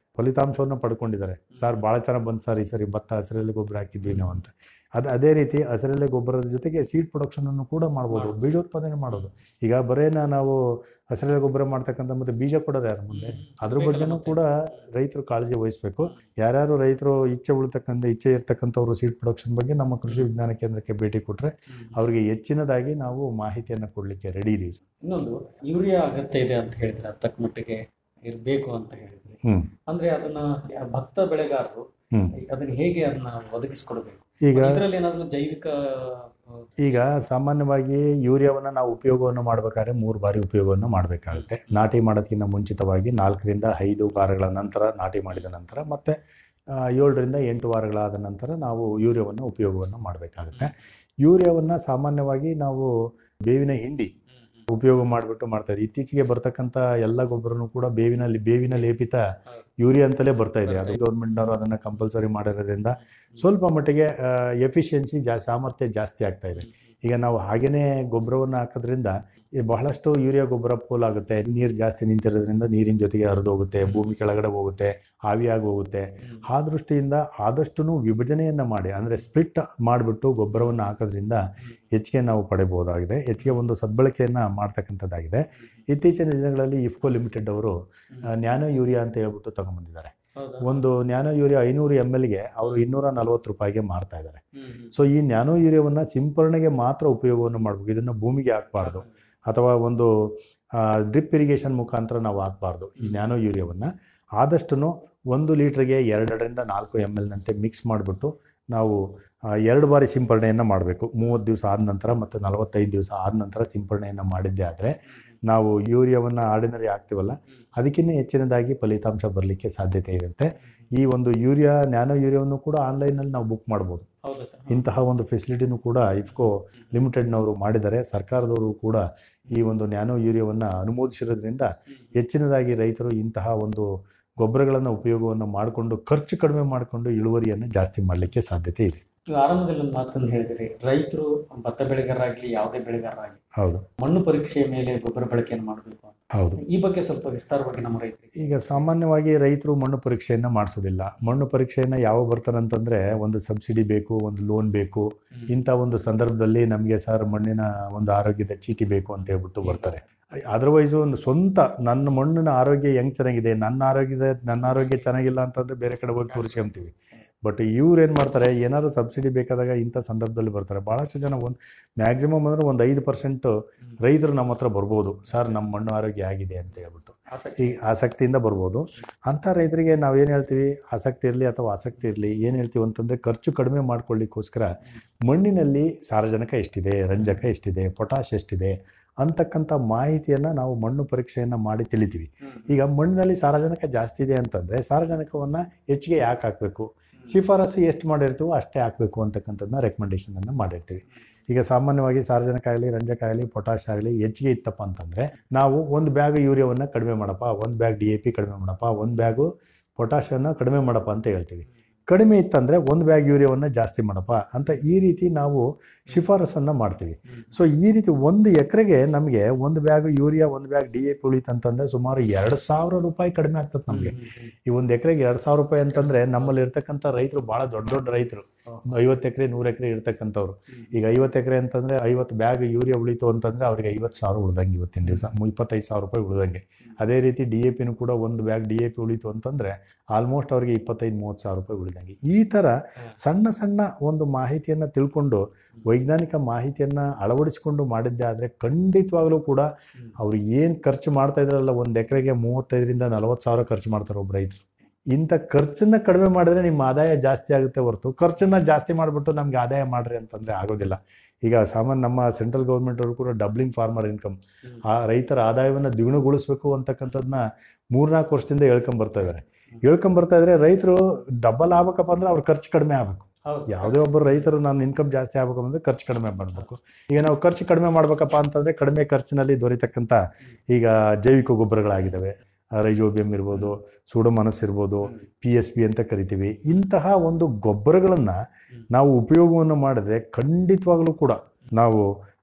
ಫಲಿತಾಂಶವನ್ನು ಪಡ್ಕೊಂಡಿದ್ದಾರೆ ಸರ್ ಭಾಳ ಚೆನ್ನಾಗಿ ಬಂತು ಸರ್ ಈ ಸರಿ ಭತ್ತ ಹಸಿರೆಲೆ ಗೊಬ್ಬರ ಹಾಕಿದ್ವಿ ನಾವು ಅಂತ ಅದು ಅದೇ ರೀತಿ ಹಸಿರೆಲೆ ಗೊಬ್ಬರದ ಜೊತೆಗೆ ಸೀಡ್ ಪ್ರೊಡಕ್ಷನನ್ನು ಕೂಡ ಮಾಡ್ಬೋದು ಬೀಜೋತ್ಪಾದನೆ ಮಾಡೋದು ಈಗ ಬರೇನ ನಾವು ಹಸಿರೆಲೆ ಗೊಬ್ಬರ ಮಾಡ್ತಕ್ಕಂಥ ಮತ್ತು ಬೀಜ ಕೊಡೋದು ಯಾರು ಮುಂದೆ ಅದ್ರ ಬಗ್ಗೆನೂ ಕೂಡ ರೈತರು ಕಾಳಜಿ ವಹಿಸಬೇಕು ಯಾರ್ಯಾರು ರೈತರು ಇಚ್ಛೆ ಉಳ್ತಕ್ಕಂಥ ಇಚ್ಛೆ ಇರ್ತಕ್ಕಂಥವ್ರು ಸೀಡ್ ಪ್ರೊಡಕ್ಷನ್ ಬಗ್ಗೆ ನಮ್ಮ ಕೃಷಿ ವಿಜ್ಞಾನ ಕೇಂದ್ರಕ್ಕೆ ಭೇಟಿ ಕೊಟ್ಟರೆ ಅವರಿಗೆ ಹೆಚ್ಚಿನದಾಗಿ ನಾವು ಮಾಹಿತಿಯನ್ನು ಕೊಡಲಿಕ್ಕೆ ರೆಡಿ ಇದೀವಿ ಇನ್ನೊಂದು ಯೂರಿಯಾ ಅಗತ್ಯ ಇದೆ ಅಂತ ಹೇಳಿದ್ರೆ ತಕ್ಕ ಮಟ್ಟಿಗೆ ಇರಬೇಕು ಅಂತ ಹೇಳಿದ್ರಿ ಹ್ಮ್. ಅಂದ್ರೆ ಅದನ್ನ ಭತ್ತ ಬೆಳೆಗಾರರು ಹ್ಮ್. ಅದನ್ನ ಹೇಗೆ ಅದನ್ನ ಒದಗಿಸ್ಕೊಡ್ಬೇಕು ಈಗ- ಇದರಲ್ಲಿ ಏನಾದ್ರು ಜೈವಿಕ ಈಗ ಸಾಮಾನ್ಯವಾಗಿ ಯೂರಿಯಾವನ್ನು ನಾವು ಉಪಯೋಗವನ್ನು ಮಾಡಬೇಕಾದ್ರೆ ಮೂರು ಬಾರಿ ಉಪಯೋಗವನ್ನು ಮಾಡಬೇಕಾಗುತ್ತೆ ನಾಟಿ ಮಾಡೋದಕ್ಕಿಂತ ಮುಂಚಿತವಾಗಿ ನಾಲ್ಕರಿಂದ ಐದು ವಾರಗಳ ನಂತರ ನಾಟಿ ಮಾಡಿದ ನಂತರ ಮತ್ತು ಏಳರಿಂದ ಎಂಟು ವಾರಗಳಾದ ನಂತರ ನಾವು ಯೂರಿಯಾವನ್ನು ಉಪಯೋಗವನ್ನು ಮಾಡಬೇಕಾಗುತ್ತೆ ಯೂರಿಯಾವನ್ನು ಸಾಮಾನ್ಯವಾಗಿ ನಾವು ಬೇವಿನ ಹಿಂಡಿ ಉಪಯೋಗ ಮಾಡಿಬಿಟ್ಟು ಮಾಡ್ತಾ ಇದ್ದೀವಿ ಇತ್ತೀಚೆಗೆ ಬರ್ತಕ್ಕಂಥ ಎಲ್ಲ ಗೊಬ್ಬರನೂ ಕೂಡ ಬೇವಿನಲ್ಲಿ ಬೇವಿನ ಲೇಪಿತ ಯೂರಿಯಾ ಅಂತಲೇ ಬರ್ತಾ ಇದೆ ಅದು ಗೌರ್ಮೆಂಟ್ನವರು ಅದನ್ನು ಕಂಪಲ್ಸರಿ ಮಾಡಿರೋದ್ರಿಂದ ಸ್ವಲ್ಪ ಮಟ್ಟಿಗೆ ಎಫಿಷಿಯನ್ಸಿ ಜಾ ಸಾಮರ್ಥ್ಯ ಜಾಸ್ತಿ ಆಗ್ತಾ ಇದೆ ಈಗ ನಾವು ಹಾಗೇನೇ ಗೊಬ್ಬರವನ್ನು ಹಾಕೋದ್ರಿಂದ ಈ ಬಹಳಷ್ಟು ಯೂರಿಯಾ ಗೊಬ್ಬರ ಪೋಲಾಗುತ್ತೆ ನೀರು ಜಾಸ್ತಿ ನಿಂತಿರೋದ್ರಿಂದ ನೀರಿನ ಜೊತೆಗೆ ಹರಿದು ಹೋಗುತ್ತೆ ಭೂಮಿ ಕೆಳಗಡೆ ಹೋಗುತ್ತೆ ಆವಿಯಾಗಿ ಹೋಗುತ್ತೆ ಆ ದೃಷ್ಟಿಯಿಂದ ಆದಷ್ಟು ವಿಭಜನೆಯನ್ನು ಮಾಡಿ ಅಂದರೆ ಸ್ಪ್ಲಿಟ್ ಮಾಡಿಬಿಟ್ಟು ಗೊಬ್ಬರವನ್ನು ಹಾಕೋದ್ರಿಂದ ಹೆಚ್ಚಿಗೆ ನಾವು ಪಡೆಯಬಹುದಾಗಿದೆ ಹೆಚ್ಚಿಗೆ ಒಂದು ಸದ್ಬಳಕೆಯನ್ನು ಮಾಡ್ತಕ್ಕಂಥದ್ದಾಗಿದೆ ಇತ್ತೀಚಿನ ದಿನಗಳಲ್ಲಿ ಇಫ್ಕೋ ಲಿಮಿಟೆಡ್ ಅವರು ನ್ಯಾನೋ ಯೂರಿಯಾ ಅಂತ ಹೇಳ್ಬಿಟ್ಟು ತಗೊಂಡ್ಬಂದಿದ್ದಾರೆ ಒಂದು ನ್ಯಾನೋ ಯೂರಿಯಾ ಐನೂರು ಎಮ್ ಎಲ್ಗೆ ಅವರು ಇನ್ನೂರ ನಲವತ್ತು ರೂಪಾಯಿಗೆ ಮಾರ್ತಾ ಇದ್ದಾರೆ ಸೊ ಈ ನ್ಯಾನೋ ಯೂರಿಯಾವನ್ನು ಸಿಂಪರಣೆಗೆ ಮಾತ್ರ ಉಪಯೋಗವನ್ನು ಮಾಡಬೇಕು ಇದನ್ನು ಭೂಮಿಗೆ ಹಾಕಬಾರ್ದು ಅಥವಾ ಒಂದು ಡ್ರಿಪ್ ಇರಿಗೇಷನ್ ಮುಖಾಂತರ ನಾವು ಹಾಕಬಾರ್ದು ಈ ನ್ಯಾನೋ ಯೂರಿಯಾವನ್ನು ಆದಷ್ಟು ಒಂದು ಲೀಟ್ರಿಗೆ ಎರಡರಿಂದ ನಾಲ್ಕು ಎಮ್ ಎಲ್ನಂತೆ ಮಿಕ್ಸ್ ಮಾಡಿಬಿಟ್ಟು ನಾವು ಆ, ಎರಡು ಬಾರಿ ಸಿಂಪರಣೆಯನ್ನು ಮಾಡಬೇಕು ಮೂವತ್ತು ದಿವಸ ಆದ ನಂತರ ಮತ್ತು ನಲವತ್ತೈದು ದಿವಸ ಆದ ನಂತರ ಸಿಂಪರಣೆಯನ್ನು ಮಾಡಿದ್ದೇ ಆದರೆ ನಾವು ಯೂರಿಯಾವನ್ನು ಆರ್ಡಿನರಿ ಹಾಕ್ತೀವಲ್ಲ ಅದಕ್ಕಿಂತ ಹೆಚ್ಚಿನದಾಗಿ ಫಲಿತಾಂಶ ಬರಲಿಕ್ಕೆ ಸಾಧ್ಯತೆ ಇರುತ್ತೆ ಈ ಒಂದು ಯೂರಿಯಾ ನ್ಯಾನೋ ಯೂರಿಯಾವನ್ನು ಕೂಡ ಆನ್ಲೈನಲ್ಲಿ ನಾವು ಬುಕ್ ಮಾಡ್ಬೋದು ಹೌದಾ ಸರ್ ಇಂತಹ ಒಂದು ಫೆಸಿಲಿಟಿನೂ ಕೂಡ ಇಫ್ಕೋ ಲಿಮಿಟೆಡ್ನವರು ಮಾಡಿದ್ದಾರೆ ಸರ್ಕಾರದವರು ಕೂಡ ಈ ಒಂದು ನ್ಯಾನೋ ಯೂರಿಯಾವನ್ನು ಅನುಮೋದಿಸಿರೋದ್ರಿಂದ ಹೆಚ್ಚಿನದಾಗಿ ರೈತರು ಇಂತಹ ಒಂದು ಗೊಬ್ಬರಗಳನ್ನು ಉಪಯೋಗವನ್ನು ಮಾಡಿಕೊಂಡು ಖರ್ಚು ಕಡಿಮೆ ಮಾಡಿಕೊಂಡು ಇಳುವರಿಯನ್ನು ಜಾಸ್ತಿ ಮಾಡಲಿಕ್ಕೆ ಸಾಧ್ಯತೆ ಇದೆ ನೀವು ಆರಂಭದಲ್ಲಿ ಒಂದು ಮಾತನ್ನು ಹೇಳಿದ್ರಿ ರೈತರು ಭತ್ತ ಬೆಳೆಗಾರರಾಗ್ಲಿ ಯಾವುದೇ ಬೆಳೆಗಾರರಾಗ್ಲಿ ಹೌದು ಮಣ್ಣು ಪರೀಕ್ಷೆಯ ಮೇಲೆ ಗೊಬ್ಬರ ಬಳಕೆಯನ್ನು ಮಾಡಬೇಕು ಅಂತ ಹೌದು ಈ ಬಗ್ಗೆ ಸ್ವಲ್ಪ ವಿಸ್ತಾರವಾಗಿ ನಮ್ಮ ರೈತರಿಗೆ ಈಗ ಸಾಮಾನ್ಯವಾಗಿ ರೈತರು ಮಣ್ಣು ಪರೀಕ್ಷೆಯನ್ನು ಮಾಡಿಸೋದಿಲ್ಲ ಮಣ್ಣು ಪರೀಕ್ಷೆಯನ್ನು ಯಾವ ಬರ್ತಾರಂತಂದರೆ ಒಂದು ಸಬ್ಸಿಡಿ ಬೇಕು ಒಂದು ಲೋನ್ ಬೇಕು ಇಂಥ ಒಂದು ಸಂದರ್ಭದಲ್ಲಿ ನಮಗೆ ಸರ್ ಮಣ್ಣಿನ ಒಂದು ಆರೋಗ್ಯದ ಚೀಟಿ ಬೇಕು ಅಂತ ಹೇಳ್ಬಿಟ್ಟು ಬರ್ತಾರೆ ಅದರ್ವೈಸು ಒಂದು ಸ್ವಂತ ನನ್ನ ಮಣ್ಣಿನ ಆರೋಗ್ಯ ಹೆಂಗೆ ಚೆನ್ನಾಗಿದೆ ನನ್ನ ಆರೋಗ್ಯದ ನನ್ನ ಆರೋಗ್ಯ ಚೆನ್ನಾಗಿಲ್ಲ ಅಂತಂದರೆ ಬೇರೆ ಕಡೆ ಹೋಗಿ ತೋರಿಸ್ಕೊಂತೀವಿ ಬಟ್ ಇವ್ರು ಏನು ಮಾಡ್ತಾರೆ ಏನಾದರೂ ಸಬ್ಸಿಡಿ ಬೇಕಾದಾಗ ಇಂಥ ಸಂದರ್ಭದಲ್ಲಿ ಬರ್ತಾರೆ ಭಾಳಷ್ಟು ಜನ ಒಂದು ಮ್ಯಾಕ್ಸಿಮಮ್ ಅಂದರೆ ಒಂದು ಐದು ಪರ್ಸೆಂಟು ರೈತರು ನಮ್ಮ ಹತ್ರ ಬರ್ಬೋದು ಸರ್ ನಮ್ಮ ಮಣ್ಣು ಆರೋಗ್ಯ ಆಗಿದೆ ಅಂತ ಹೇಳ್ಬಿಟ್ಟು ಈ ಆಸಕ್ತಿಯಿಂದ ಬರ್ಬೋದು ಅಂಥ ರೈತರಿಗೆ ನಾವೇನು ಹೇಳ್ತೀವಿ ಆಸಕ್ತಿ ಇರಲಿ ಅಥವಾ ಆಸಕ್ತಿ ಇರಲಿ ಏನು ಹೇಳ್ತೀವಿ ಅಂತಂದರೆ ಖರ್ಚು ಕಡಿಮೆ ಮಾಡ್ಕೊಳ್ಳಿಕ್ಕೋಸ್ಕರ ಮಣ್ಣಿನಲ್ಲಿ ಸಾರಜನಕ ಎಷ್ಟಿದೆ ರಂಜಕ ಎಷ್ಟಿದೆ ಪೊಟಾಷ್ ಎಷ್ಟಿದೆ ಅಂತಕ್ಕಂಥ ಮಾಹಿತಿಯನ್ನು ನಾವು ಮಣ್ಣು ಪರೀಕ್ಷೆಯನ್ನು ಮಾಡಿ ತಿಳಿತೀವಿ ಈಗ ಮಣ್ಣಿನಲ್ಲಿ ಸಾರಜನಕ ಜಾಸ್ತಿ ಇದೆ ಅಂತಂದರೆ ಸಾರಜನಕವನ್ನು ಹೆಚ್ಚಿಗೆ ಯಾಕೆ ಹಾಕಬೇಕು ಶಿಫಾರಸು ಎಷ್ಟು ಮಾಡಿರ್ತೀವೋ ಅಷ್ಟೇ ಹಾಕಬೇಕು ಅಂತಕ್ಕಂಥದ್ದನ್ನ ರೆಕಮೆಂಡೇಷನನ್ನು ಮಾಡಿರ್ತೀವಿ ಈಗ ಸಾಮಾನ್ಯವಾಗಿ ಸಾರಜನಕ ಆಗಲಿ ರಂಜಕ ಆಗಲಿ ಪೊಟಾಷ್ ಆಗಲಿ ಹೆಚ್ಚಿಗೆ ಇತ್ತಪ್ಪ ಅಂತಂದರೆ ನಾವು ಒಂದು ಬ್ಯಾಗ್ ಯೂರಿಯಾವನ್ನು ಕಡಿಮೆ ಮಾಡಪ್ಪ ಒಂದು ಬ್ಯಾಗ್ ಡಿ ಎ ಪಿ ಕಡಿಮೆ ಮಾಡಪ್ಪ ಒಂದು ಬ್ಯಾಗು ಪೊಟಾಷನ್ನು ಕಡಿಮೆ ಮಾಡಪ್ಪ ಅಂತ ಹೇಳ್ತೀವಿ ಕಡಿಮೆ ಇತ್ತಂದರೆ ಒಂದು ಬ್ಯಾಗ್ ಯೂರಿಯಾವನ್ನು ಜಾಸ್ತಿ ಮಾಡಪ್ಪ ಅಂತ ಈ ರೀತಿ ನಾವು ಶಿಫಾರಸನ್ನು ಮಾಡ್ತೀವಿ ಸೊ ಈ ರೀತಿ ಒಂದು ಎಕರೆಗೆ ನಮಗೆ ಒಂದು ಬ್ಯಾಗ್ ಯೂರಿಯಾ ಒಂದು ಬ್ಯಾಗ್ ಡಿ ಎ ಪಿ ಉಳಿತಂತಂದರೆ ಸುಮಾರು ಎರಡು ಸಾವಿರ ರೂಪಾಯಿ ಕಡಿಮೆ ಆಗ್ತದೆ ನಮಗೆ ಈ ಒಂದು ಎಕರೆಗೆ ಎರಡು ಸಾವಿರ ರೂಪಾಯಿ ಅಂತಂದರೆ ನಮ್ಮಲ್ಲಿ ಇರ್ತಕ್ಕಂಥ ರೈತರು ಭಾಳ ದೊಡ್ಡ ದೊಡ್ಡ ರೈತರು ಐವತ್ತು ಎಕರೆ ನೂರು ಎಕರೆ ಇರ್ತಕ್ಕಂಥವ್ರು ಈಗ ಐವತ್ತು ಎಕರೆ ಅಂತಂದರೆ ಐವತ್ತು ಬ್ಯಾಗ್ ಯೂರಿಯಾ ಉಳಿತು ಅಂತಂದರೆ ಅವ್ರಿಗೆ ಐವತ್ತು ಸಾವಿರ ಉಳ್ದಂಗೆ ಇವತ್ತಿನ ದಿವಸ ಇಪ್ಪತ್ತೈದು ಸಾವಿರ ರೂಪಾಯಿ ಉಳ್ದಂಗೆ ಅದೇ ರೀತಿ ಡಿ ಎ ಪಿನೂ ಕೂಡ ಒಂದು ಬ್ಯಾಗ್ ಡಿ ಎ ಪಿ ಉಳಿತು ಅಂತಂದರೆ ಆಲ್ಮೋಸ್ಟ್ ಅವ್ರಿಗೆ ಇಪ್ಪತ್ತೈದು ಮೂವತ್ತು ಸಾವಿರ ರೂಪಾಯಿ ಉಳಿದಂಗೆ ಈ ಥರ ಸಣ್ಣ ಸಣ್ಣ ಒಂದು ಮಾಹಿತಿಯನ್ನು ತಿಳ್ಕೊಂಡು ವೈಜ್ಞಾನಿಕ ಮಾಹಿತಿಯನ್ನು ಅಳವಡಿಸಿಕೊಂಡು ಮಾಡಿದ್ದೆ ಆದರೆ ಖಂಡಿತವಾಗಲೂ ಕೂಡ ಅವ್ರು ಏನು ಖರ್ಚು ಮಾಡ್ತಾ ಇದ್ರಲ್ಲ ಒಂದು ಎಕರೆಗೆ ಮೂವತ್ತೈದರಿಂದ ನಲವತ್ತು ಸಾವಿರ ಖರ್ಚು ಮಾಡ್ತಾರೆ ಒಬ್ಬ ರೈತರು ಇಂಥ ಖರ್ಚನ್ನ ಕಡಿಮೆ ಮಾಡಿದ್ರೆ ನಿಮ್ಮ ಆದಾಯ ಜಾಸ್ತಿ ಆಗುತ್ತೆ ಹೊರತು ಖರ್ಚನ್ನ ಜಾಸ್ತಿ ಮಾಡಿಬಿಟ್ಟು ನಮ್ಗೆ ಆದಾಯ ಮಾಡ್ರಿ ಅಂತಂದರೆ ಆಗೋದಿಲ್ಲ ಈಗ ಸಾಮಾನ್ಯ ನಮ್ಮ ಸೆಂಟ್ರಲ್ ಗೌರ್ಮೆಂಟ್ ಅವರು ಕೂಡ ಡಬ್ಲಿಂಗ್ ಫಾರ್ಮರ್ ಇನ್ಕಮ್ ಆ ರೈತರ ಆದಾಯವನ್ನು ದ್ವಿಗುಣಗೊಳಿಸಬೇಕು ಅಂತಕ್ಕಂಥದ್ದನ್ನ ಮೂರ್ನಾಲ್ಕು ವರ್ಷದಿಂದ ಹೇಳ್ಕೊಂಬರ್ತಾ ಇದ್ದಾರೆ ಹೇಳ್ಕೊಂಬರ್ತಾ ಇದ್ರೆ ರೈತರು ಡಬಲ್ ಆಗ್ಬೇಕಪ್ಪ ಅಂದ್ರೆ ಅವ್ರ ಖರ್ಚು ಕಡಿಮೆ ಆಗಬೇಕು ಯಾವುದೇ ಒಬ್ಬರು ರೈತರು ನಾನು ಇನ್ಕಮ್ ಜಾಸ್ತಿ ಆಗ್ಬೇಕು ಅಂದ್ರೆ ಖರ್ಚು ಕಡಿಮೆ ಮಾಡಬೇಕು ಈಗ ನಾವು ಖರ್ಚು ಕಡಿಮೆ ಮಾಡ್ಬೇಕಪ್ಪ ಅಂತಂದ್ರೆ ಕಡಿಮೆ ಖರ್ಚಿನಲ್ಲಿ ದೊರೀತಕ್ಕಂಥ ಈಗ ಜೈವಿಕ ಗೊಬ್ಬರಗಳಾಗಿದ್ದಾವೆ ರೈಜೋಬಿಯಂ ಇರ್ಬೋದು ಸೂಡೋಮನಸ್ ಇರ್ಬೋದು ಪಿ ಎಸ್ ಪಿ ಅಂತ ಕರಿತೀವಿ ಇಂತಹ ಒಂದು ಗೊಬ್ಬರಗಳನ್ನು ನಾವು ಉಪಯೋಗವನ್ನು ಮಾಡಿದ್ರೆ ಖಂಡಿತವಾಗ್ಲೂ ಕೂಡ ನಾವು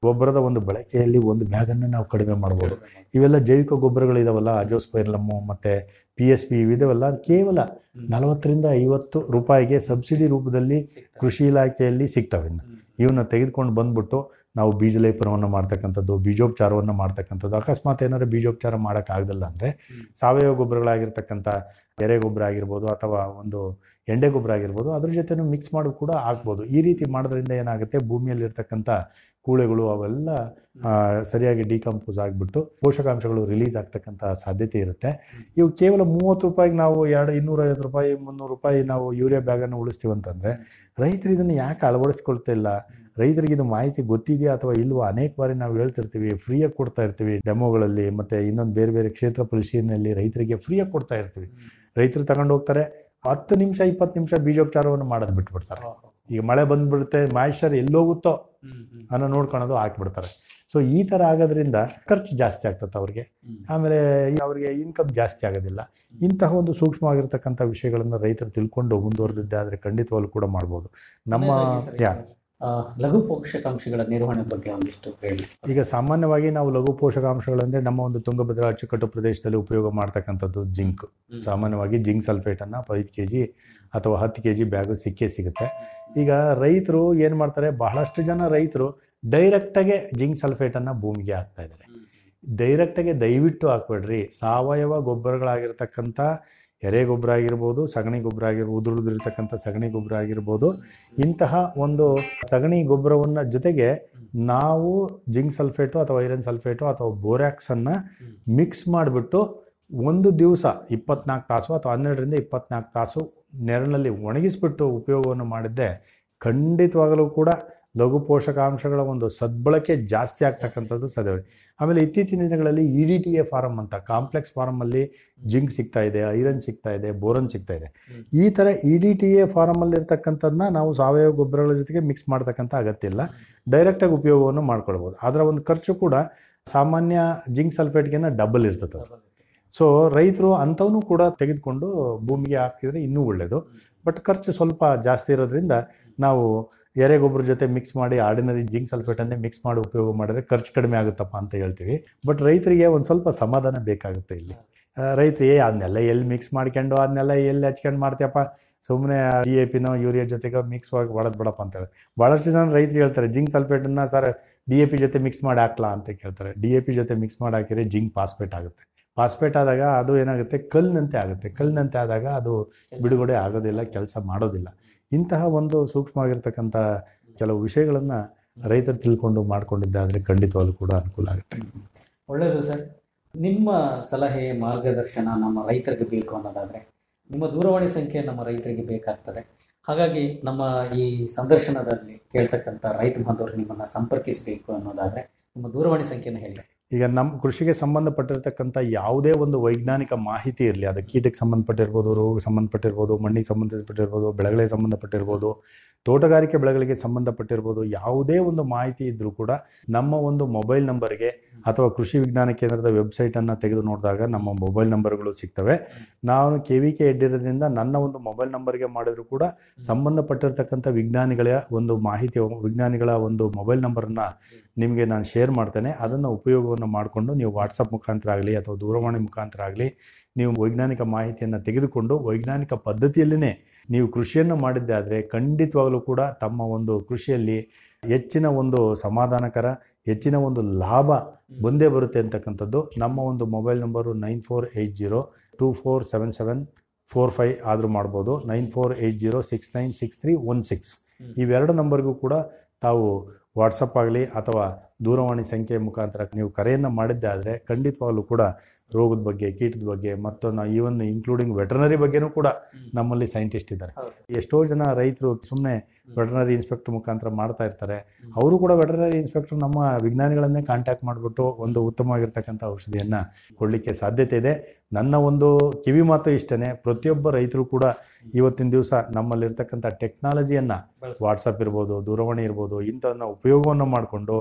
ಗೊಬ್ಬರದ ಒಂದು ಬಳಕೆಯಲ್ಲಿ ಒಂದು ಬ್ಯಾಗನ್ನು ನಾವು ಕಡಿಮೆ ಮಾಡ್ಬೋದು ಇವೆಲ್ಲ ಜೈವಿಕ ಗೊಬ್ಬರಗಳಿದಾವಲ್ಲ ಅಜೋಸ್ಪೈರ್ಲಮ್ಮು ಮತ್ತು ಪಿ ಎಸ್ ಪಿ ಇದಾವಲ್ಲ ಕೇವಲ ನಲವತ್ತರಿಂದ ಐವತ್ತು ರೂಪಾಯಿಗೆ ಸಬ್ಸಿಡಿ ರೂಪದಲ್ಲಿ ಕೃಷಿ ಇಲಾಖೆಯಲ್ಲಿ ಸಿಗ್ತವೆ ಇನ್ನು. ಇವನ್ನ ತೆಗೆದುಕೊಂಡು ಬಂದ್ಬಿಟ್ಟು ನಾವು ಬೀಜ ಲೇಪನವನ್ನು ಮಾಡ್ತಕ್ಕಂಥದ್ದು ಬೀಜೋಪಚಾರವನ್ನು ಮಾಡ್ತಕ್ಕಂಥದ್ದು ಅಕಸ್ಮಾತ್ ಏನಾದ್ರು ಬೀಜೋಪಚಾರ ಮಾಡೋಕ್ಕಾಗಲ್ಲ ಅಂದರೆ ಸಾವಯವ ಗೊಬ್ಬರಗಳಾಗಿರ್ತಕ್ಕಂಥ ಎರೆ ಗೊಬ್ಬರ ಆಗಿರ್ಬೋದು ಅಥವಾ ಒಂದು ಎಂಡೆ ಗೊಬ್ಬರ ಆಗಿರ್ಬೋದು ಅದ್ರ ಜೊತೆನೂ ಮಿಕ್ಸ್ ಮಾಡಿ ಕೂಡ ಹಾಕ್ಬೋದು ಈ ರೀತಿ ಮಾಡೋದ್ರಿಂದ ಏನಾಗುತ್ತೆ ಭೂಮಿಯಲ್ಲಿರ್ತಕ್ಕಂಥ ಕೂಳೆಗಳು ಅವೆಲ್ಲ ಆ, ಸರಿಯಾಗಿ ಡಿಕಂಪೋಸ್ ಆಗಿಬಿಟ್ಟು ಪೋಷಕಾಂಶಗಳು ರಿಲೀಸ್ ಆಗ್ತಕ್ಕಂಥ ಸಾಧ್ಯತೆ ಇರುತ್ತೆ ಇವು ಕೇವಲ ಮೂವತ್ತು ರೂಪಾಯಿಗೆ ನಾವು ಎರಡು ಇನ್ನೂರೈವತ್ತು ರೂಪಾಯಿ ಮುನ್ನೂರು ರೂಪಾಯಿ ನಾವು ಯೂರಿಯಾ ಬ್ಯಾಗನ್ನು ಉಳಿಸ್ತೀವಿ ಅಂತಂದರೆ ರೈತರು ಇದನ್ನು ಯಾಕೆ ಅಳವಡಿಸ್ಕೊಳ್ತಾ ಇಲ್ಲ ರೈತರಿಗೆ ಇದು ಮಾಹಿತಿ ಗೊತ್ತಿದೆಯಾ ಅಥವಾ ಇಲ್ವಾ ಅನೇಕ ಬಾರಿ ನಾವು ಹೇಳ್ತಿರ್ತೀವಿ ಫ್ರೀಯಾಗಿ ಕೊಡ್ತಾ ಇರ್ತೀವಿ ಡೆಮೋಗಳಲ್ಲಿ ಮತ್ತು ಇನ್ನೊಂದು ಬೇರೆ ಬೇರೆ ಕ್ಷೇತ್ರ ಪರಿಶೀಲನೆಯಲ್ಲಿ ರೈತರಿಗೆ ಫ್ರೀಯಾಗಿ ಕೊಡ್ತಾ ಇರ್ತೀವಿ ರೈತರು ತಗೊಂಡು ಹೋಗ್ತಾರೆ ಹತ್ತು ನಿಮಿಷ ಇಪ್ಪತ್ತು ನಿಮಿಷ ಬೀಜೋಪಚಾರವನ್ನು ಮಾಡೋದು ಬಿಟ್ಬಿಡ್ತಾರೆ ಈಗ ಮಳೆ ಬಂದ್ಬಿಡುತ್ತೆ ಮಾಯಿಶ್ಚರ್ ಎಲ್ಲೋಗುತ್ತೋ ಅನ್ನೋ ನೋಡ್ಕೊಳೋದು ಹಾಕ್ಬಿಡ್ತಾರೆ ಸೊ ಈ ಥರ ಆಗೋದ್ರಿಂದ ಖರ್ಚು ಜಾಸ್ತಿ ಆಗ್ತದೆ ಅವ್ರಿಗೆ ಆಮೇಲೆ ಅವ್ರಿಗೆ ಇನ್ಕಮ್ ಜಾಸ್ತಿ ಆಗೋದಿಲ್ಲ ಇಂತಹ ಒಂದು ಸೂಕ್ಷ್ಮವಾಗಿರ್ತಕ್ಕಂಥ ವಿಷಯಗಳನ್ನು ರೈತರು ತಿಳ್ಕೊಂಡು ಮುಂದುವರೆದಿದ್ದೆ ಆದರೆ ಖಂಡಿತವಾಗ್ಲೂ ಕೂಡ ಮಾಡ್ಬೋದು ನಮ್ಮ ಯಾ ಆ, ಲಘು ಪೋಷಕಾಂಶಗಳ ನಿರ್ವಹಣೆ ಬಗ್ಗೆ ಒಂದಿಷ್ಟು ಹೇಳಿ ಈಗ ಸಾಮಾನ್ಯವಾಗಿ ನಾವು ಲಘು ಪೋಷಕಾಂಶಗಳಂದರೆ ನಮ್ಮ ಒಂದು ತುಂಗಭದ್ರಾ ಅಚ್ಚುಕಟ್ಟು ಪ್ರದೇಶದಲ್ಲಿ ಉಪಯೋಗ ಮಾಡ್ತಕ್ಕಂಥದ್ದು ಜಿಂಕ್ ಸಾಮಾನ್ಯವಾಗಿ ಜಿಂಕ್ ಸಲ್ಫೇಟನ್ನು ಐದು ಕೆ ಜಿ ಅಥವಾ ಹತ್ತು ಕೆ ಜಿ ಬ್ಯಾಗು ಸಿಕ್ಕೇ ಸಿಗುತ್ತೆ ಈಗ ರೈತರು ಏನು ಮಾಡ್ತಾರೆ ಬಹಳಷ್ಟು ಜನ ರೈತರು ಡೈರೆಕ್ಟಾಗೆ ಜಿಂಕ್ ಸಲ್ಫೇಟನ್ನು ಭೂಮಿಗೆ ಹಾಕ್ತಾ ಇದ್ದಾರೆ ಡೈರೆಕ್ಟಾಗೆ ದಯವಿಟ್ಟು ಹಾಕ್ಬೇಡ್ರಿ ಸಾವಯವ ಗೊಬ್ಬರಗಳಾಗಿರ್ತಕ್ಕಂಥ ಎರೆ ಗೊಬ್ಬರ ಆಗಿರ್ಬೋದು ಸಗಣಿ ಗೊಬ್ಬರ ಆಗಿರ್ಬೋದು ಉದುರುದಿರ್ತಕ್ಕಂಥ ಸಗಣಿ ಗೊಬ್ಬರ ಆಗಿರ್ಬೋದು ಇಂತಹ ಒಂದು ಸಗಣಿ ಗೊಬ್ಬರವನ್ನು ಜೊತೆಗೆ ನಾವು ಜಿಂಕ್ ಸಲ್ಫೇಟು ಅಥವಾ ಐರನ್ ಸಲ್ಫೇಟು ಅಥವಾ ಬೋರ್ಯಾಕ್ಸನ್ನು ಮಿಕ್ಸ್ ಮಾಡಿಬಿಟ್ಟು ಒಂದು ದಿವಸ ಇಪ್ಪತ್ನಾಲ್ಕು ತಾಸು ಅಥವಾ ಹನ್ನೆರಡರಿಂದ ಇಪ್ಪತ್ನಾಲ್ಕು ತಾಸು ನೆರಳಿನಲ್ಲಿ ಒಣಗಿಸ್ಬಿಟ್ಟು ಉಪಯೋಗವನ್ನು ಮಾಡಿದ್ದೆ ಖಂಡಿತವಾಗಲೂ ಕೂಡ ಲಘು ಪೋಷಕಾಂಶಗಳ ಒಂದು ಸದ್ಬಳಕೆ ಜಾಸ್ತಿ ಆಗ್ತಕ್ಕಂಥದ್ದು ಸಾಧ್ಯ ಆಮೇಲೆ ಇತ್ತೀಚಿನ ದಿನಗಳಲ್ಲಿ E D T A form ಅಂತ ಕಾಂಪ್ಲೆಕ್ಸ್ ಫಾರಮಲ್ಲಿ ಜಿಂಕ್ ಸಿಗ್ತಾ ಇದೆ ಐರನ್ ಸಿಗ್ತಾ ಇದೆ ಬೋರನ್ ಸಿಗ್ತಾ ಇದೆ ಈ ಥರ ಇ ಡಿ ಟಿ ಎ ಫಾರಮಲ್ಲಿ ಇರ್ತಕ್ಕಂಥದ್ದನ್ನ ನಾವು ಸಾವಯವ ಗೊಬ್ಬರಗಳ ಜೊತೆಗೆ ಮಿಕ್ಸ್ ಮಾಡ್ತಕ್ಕಂಥ ಅಗತ್ಯ ಇಲ್ಲ ಡೈರೆಕ್ಟಾಗಿ ಉಪಯೋಗವನ್ನು ಮಾಡ್ಕೊಳ್ಬೋದು ಅದರ ಒಂದು ಖರ್ಚು ಕೂಡ ಸಾಮಾನ್ಯ ಜಿಂಕ್ ಸಲ್ಫೇಟ್ಗೆನ ಡಬಲ್ ಇರ್ತದೆ ಅದು. ಸೊ ರೈತರು ಅಂಥವನ್ನೂ ಕೂಡ ತೆಗೆದುಕೊಂಡು ಭೂಮಿಗೆ ಹಾಕಿದರೆ ಇನ್ನೂ ಒಳ್ಳೆಯದು ಬಟ್ ಖರ್ಚು ಸ್ವಲ್ಪ ಜಾಸ್ತಿ ಇರೋದ್ರಿಂದ ನಾವು ಎರೆ ಗೊಬ್ಬರ ಜೊತೆ ಮಿಕ್ಸ್ ಮಾಡಿ ಆರ್ಡಿನರಿ ಜಿಂಕ್ ಸಲ್ಫೇಟನ್ನೇ ಮಿಕ್ಸ್ ಮಾಡಿ ಉಪಯೋಗ ಮಾಡಿದ್ರೆ ಖರ್ಚು ಕಡಿಮೆ ಆಗುತ್ತಪ್ಪ ಅಂತ ಹೇಳ್ತೀವಿ ಬಟ್ ರೈತರಿಗೆ ಒಂದು ಸ್ವಲ್ಪ ಸಮಾಧಾನ ಬೇಕಾಗುತ್ತೆ ಇಲ್ಲಿ ಆ, ರೈತರು ಏ ಅದನ್ನೆಲ್ಲ ಎಲ್ಲಿ ಮಿಕ್ಸ್ ಮಾಡ್ಕೊಂಡು ಅದನ್ನೆಲ್ಲ ಎಲ್ಲಿ ಹಚ್ಕೊಂಡು ಮಾಡ್ತೀಯಪ್ಪ ಸುಮ್ಮನೆ ಡಿ ಎ ಪಿನೋ ಯೂರಿಯಾ ಜೊತೆಗೆ ಮಿಕ್ಸ್ ಆಗಿ ಒಳದ್ ಬಿಡಪ್ಪ ಅಂತ ಹೇಳಿ ಭಾಳಷ್ಟು ಜನ ರೈತರು ಹೇಳ್ತಾರೆ ಜಿಂಕ್ ಸಲ್ಫೇಟನ್ನು ಸರ್ ಡಿ ಎ ಪಿ ಜೊತೆ ಮಿಕ್ಸ್ ಮಾಡಿ ಹಾಕ್ಲಾ ಅಂತ ಕೇಳ್ತಾರೆ ಡಿ ಎ ಪಿ ಜೊತೆ ಮಿಕ್ಸ್ ಮಾಡಿ ಹಾಕಿದ್ರೆ ಜಿಂಕ್ ಪಾಸ್ಪೇಟ್ ಆಗುತ್ತೆ ಪಾಸ್ಪೇಟ್ ಆದಾಗ ಅದು ಏನಾಗುತ್ತೆ ಕಲ್ಲಿನಂತೆ ಆಗುತ್ತೆ ಕಲ್ಲಿನಂತೆ ಆದಾಗ ಅದು ಬಿಡುಗಡೆ ಆಗೋದಿಲ್ಲ ಕೆಲಸ ಮಾಡೋದಿಲ್ಲ ಇಂತಹ ಒಂದು ಸೂಕ್ಷ್ಮವಾಗಿರ್ತಕ್ಕಂಥ ಕೆಲವು ವಿಷಯಗಳನ್ನು ರೈತರು ತಿಳ್ಕೊಂಡು ಮಾಡ್ಕೊಂಡಿದ್ದಾದರೆ ಖಂಡಿತವಾಗ್ಲೂ ಕೂಡ ಅನುಕೂಲ ಆಗುತ್ತೆ ಒಳ್ಳೆಯದು ಸರ್ ನಿಮ್ಮ ಸಲಹೆ ಮಾರ್ಗದರ್ಶನ ನಮ್ಮ ರೈತರಿಗೆ ಬೇಕು ಅನ್ನೋದಾದರೆ ನಿಮ್ಮ ದೂರವಾಣಿ ಸಂಖ್ಯೆ ನಮ್ಮ ರೈತರಿಗೆ ಬೇಕಾಗ್ತದೆ ಹಾಗಾಗಿ ನಮ್ಮ ಈ ಸಂದರ್ಶನದಲ್ಲಿ ಕೇಳ್ತಕ್ಕಂಥ ರೈತ ಬಾಂಧವರು ನಿಮ್ಮನ್ನು ಸಂಪರ್ಕಿಸಬೇಕು ಅನ್ನೋದಾದರೆ ನಿಮ್ಮ ದೂರವಾಣಿ ಸಂಖ್ಯೆನ ಹೇಳಿ ಈಗ ನಮ್ಮ ಕೃಷಿಗೆ ಸಂಬಂಧಪಟ್ಟಿರ್ತಕ್ಕಂಥ ಯಾವುದೇ ಒಂದು ವೈಜ್ಞಾನಿಕ ಮಾಹಿತಿ ಇರಲಿ ಅದು ಕೀಟಕ್ಕೆ ಸಂಬಂಧಪಟ್ಟಿರ್ಬೋದು ರೋಗಕ್ಕೆ ಸಂಬಂಧಪಟ್ಟಿರ್ಬೋದು ಮಣ್ಣಿಗೆ ಸಂಬಂಧಪಟ್ಟಿರ್ಬೋದು ಬೆಳೆಗಳಿಗೆ ಸಂಬಂಧಪಟ್ಟಿರ್ಬೋದು ತೋಟಗಾರಿಕೆ ಬೆಳೆಗಳಿಗೆ ಸಂಬಂಧಪಟ್ಟಿರ್ಬೋದು ಯಾವುದೇ ಒಂದು ಮಾಹಿತಿ ಇದ್ದರೂ ಕೂಡ ನಮ್ಮ ಒಂದು ಮೊಬೈಲ್ ನಂಬರ್ಗೆ ಅಥವಾ ಕೃಷಿ ವಿಜ್ಞಾನ ಕೇಂದ್ರದ ವೆಬ್ಸೈಟನ್ನು ತೆಗೆದು ನೋಡಿದಾಗ ನಮ್ಮ ಮೊಬೈಲ್ ನಂಬರ್ಗಳು ಸಿಗ್ತವೆ ನಾನು ಕೆ ವಿ ಕೆ ಇರೋದ್ರಿಂದ ನನ್ನ ಒಂದು ಮೊಬೈಲ್ ನಂಬರ್ಗೆ ಮಾಡಿದ್ರು ಕೂಡ ಸಂಬಂಧಪಟ್ಟಿರ್ತಕ್ಕಂಥ ವಿಜ್ಞಾನಿಗಳ ಒಂದು ಮಾಹಿತಿ ವಿಜ್ಞಾನಿಗಳ ಒಂದು ಮೊಬೈಲ್ ನಂಬರನ್ನು ನಿಮಗೆ ನಾನು ಶೇರ್ ಮಾಡ್ತೇನೆ ಅದನ್ನು ಉಪಯೋಗವನ್ನು ಮಾಡಿಕೊಂಡು ನೀವು ವಾಟ್ಸಪ್ ಮುಖಾಂತರ ಆಗಲಿ ಅಥವಾ ದೂರವಾಣಿ ಮುಖಾಂತರ ಆಗಲಿ ನೀವು ವೈಜ್ಞಾನಿಕ ಮಾಹಿತಿಯನ್ನು ತೆಗೆದುಕೊಂಡು ವೈಜ್ಞಾನಿಕ ಪದ್ಧತಿಯಲ್ಲಿನೇ ನೀವು ಕೃಷಿಯನ್ನು ಮಾಡಿದ್ದೆ ಆದರೆ ಖಂಡಿತವಾಗಲೂ ಕೂಡ ತಮ್ಮ ಒಂದು ಕೃಷಿಯಲ್ಲಿ ಹೆಚ್ಚಿನ ಒಂದು ಸಮಾಧಾನಕರ ಹೆಚ್ಚಿನ ಒಂದು ಲಾಭ ಬಂದೇ ಬರುತ್ತೆ ಅಂತಕ್ಕಂಥದ್ದು ನಮ್ಮ ಒಂದು mobile number nine four eight zero two four seven seven four five ಆದರೂ ಮಾಡ್ಬೋದು nine four eight zero six nine six three one six ಇವೆರಡು ನಂಬರ್ಗೂ ಕೂಡ ತಾವು ವಾಟ್ಸಪ್ ಆಗಲಿ ಅಥವಾ ದೂರವಾಣಿ ಸಂಖ್ಯೆ ಮುಖಾಂತರ ನೀವು ಕರೆಯನ್ನು ಮಾಡಿದ್ದೆ ಆದರೆ ಖಂಡಿತವಾಗ್ಲೂ ಕೂಡ ರೋಗದ ಬಗ್ಗೆ ಕೀಟದ ಬಗ್ಗೆ ಮತ್ತು ನಾವು ಈವನ್ ಇನ್ಕ್ಲೂಡಿಂಗ್ ವೆಟರ್ನರಿ ಬಗ್ಗೆನೂ ಕೂಡ ನಮ್ಮಲ್ಲಿ ಸೈಂಟಿಸ್ಟ್ ಇದ್ದಾರೆ ಎಷ್ಟೋ ಜನ ರೈತರು ಸುಮ್ಮನೆ ವೆಟರ್ನರಿ ಇನ್ಸ್ಪೆಕ್ಟರ್ ಮುಖಾಂತರ ಮಾಡ್ತಾ ಇರ್ತಾರೆ ಅವರು ಕೂಡ ವೆಟರ್ನರಿ ಇನ್ಸ್ಪೆಕ್ಟರ್ ನಮ್ಮ ವಿಜ್ಞಾನಿಗಳನ್ನೇ ಕಾಂಟ್ಯಾಕ್ಟ್ ಮಾಡಿಬಿಟ್ಟು ಒಂದು ಉತ್ತಮವಾಗಿರ್ತಕ್ಕಂಥ ಔಷಧಿಯನ್ನು ಕೊಡಲಿಕ್ಕೆ ಸಾಧ್ಯತೆ ಇದೆ ನನ್ನ ಒಂದು ಕಿವಿ ಮಾತು ಇಷ್ಟೇ ಪ್ರತಿಯೊಬ್ಬ ರೈತರು ಕೂಡ ಇವತ್ತಿನ ದಿವಸ ನಮ್ಮಲ್ಲಿರ್ತಕ್ಕಂಥ ಟೆಕ್ನಾಲಜಿಯನ್ನು ವಾಟ್ಸಪ್ ಇರ್ಬೋದು ದೂರವಾಣಿ ಇರ್ಬೋದು ಇಂಥವನ್ನ ಉಪಯೋಗವನ್ನು ಮಾಡಿಕೊಂಡು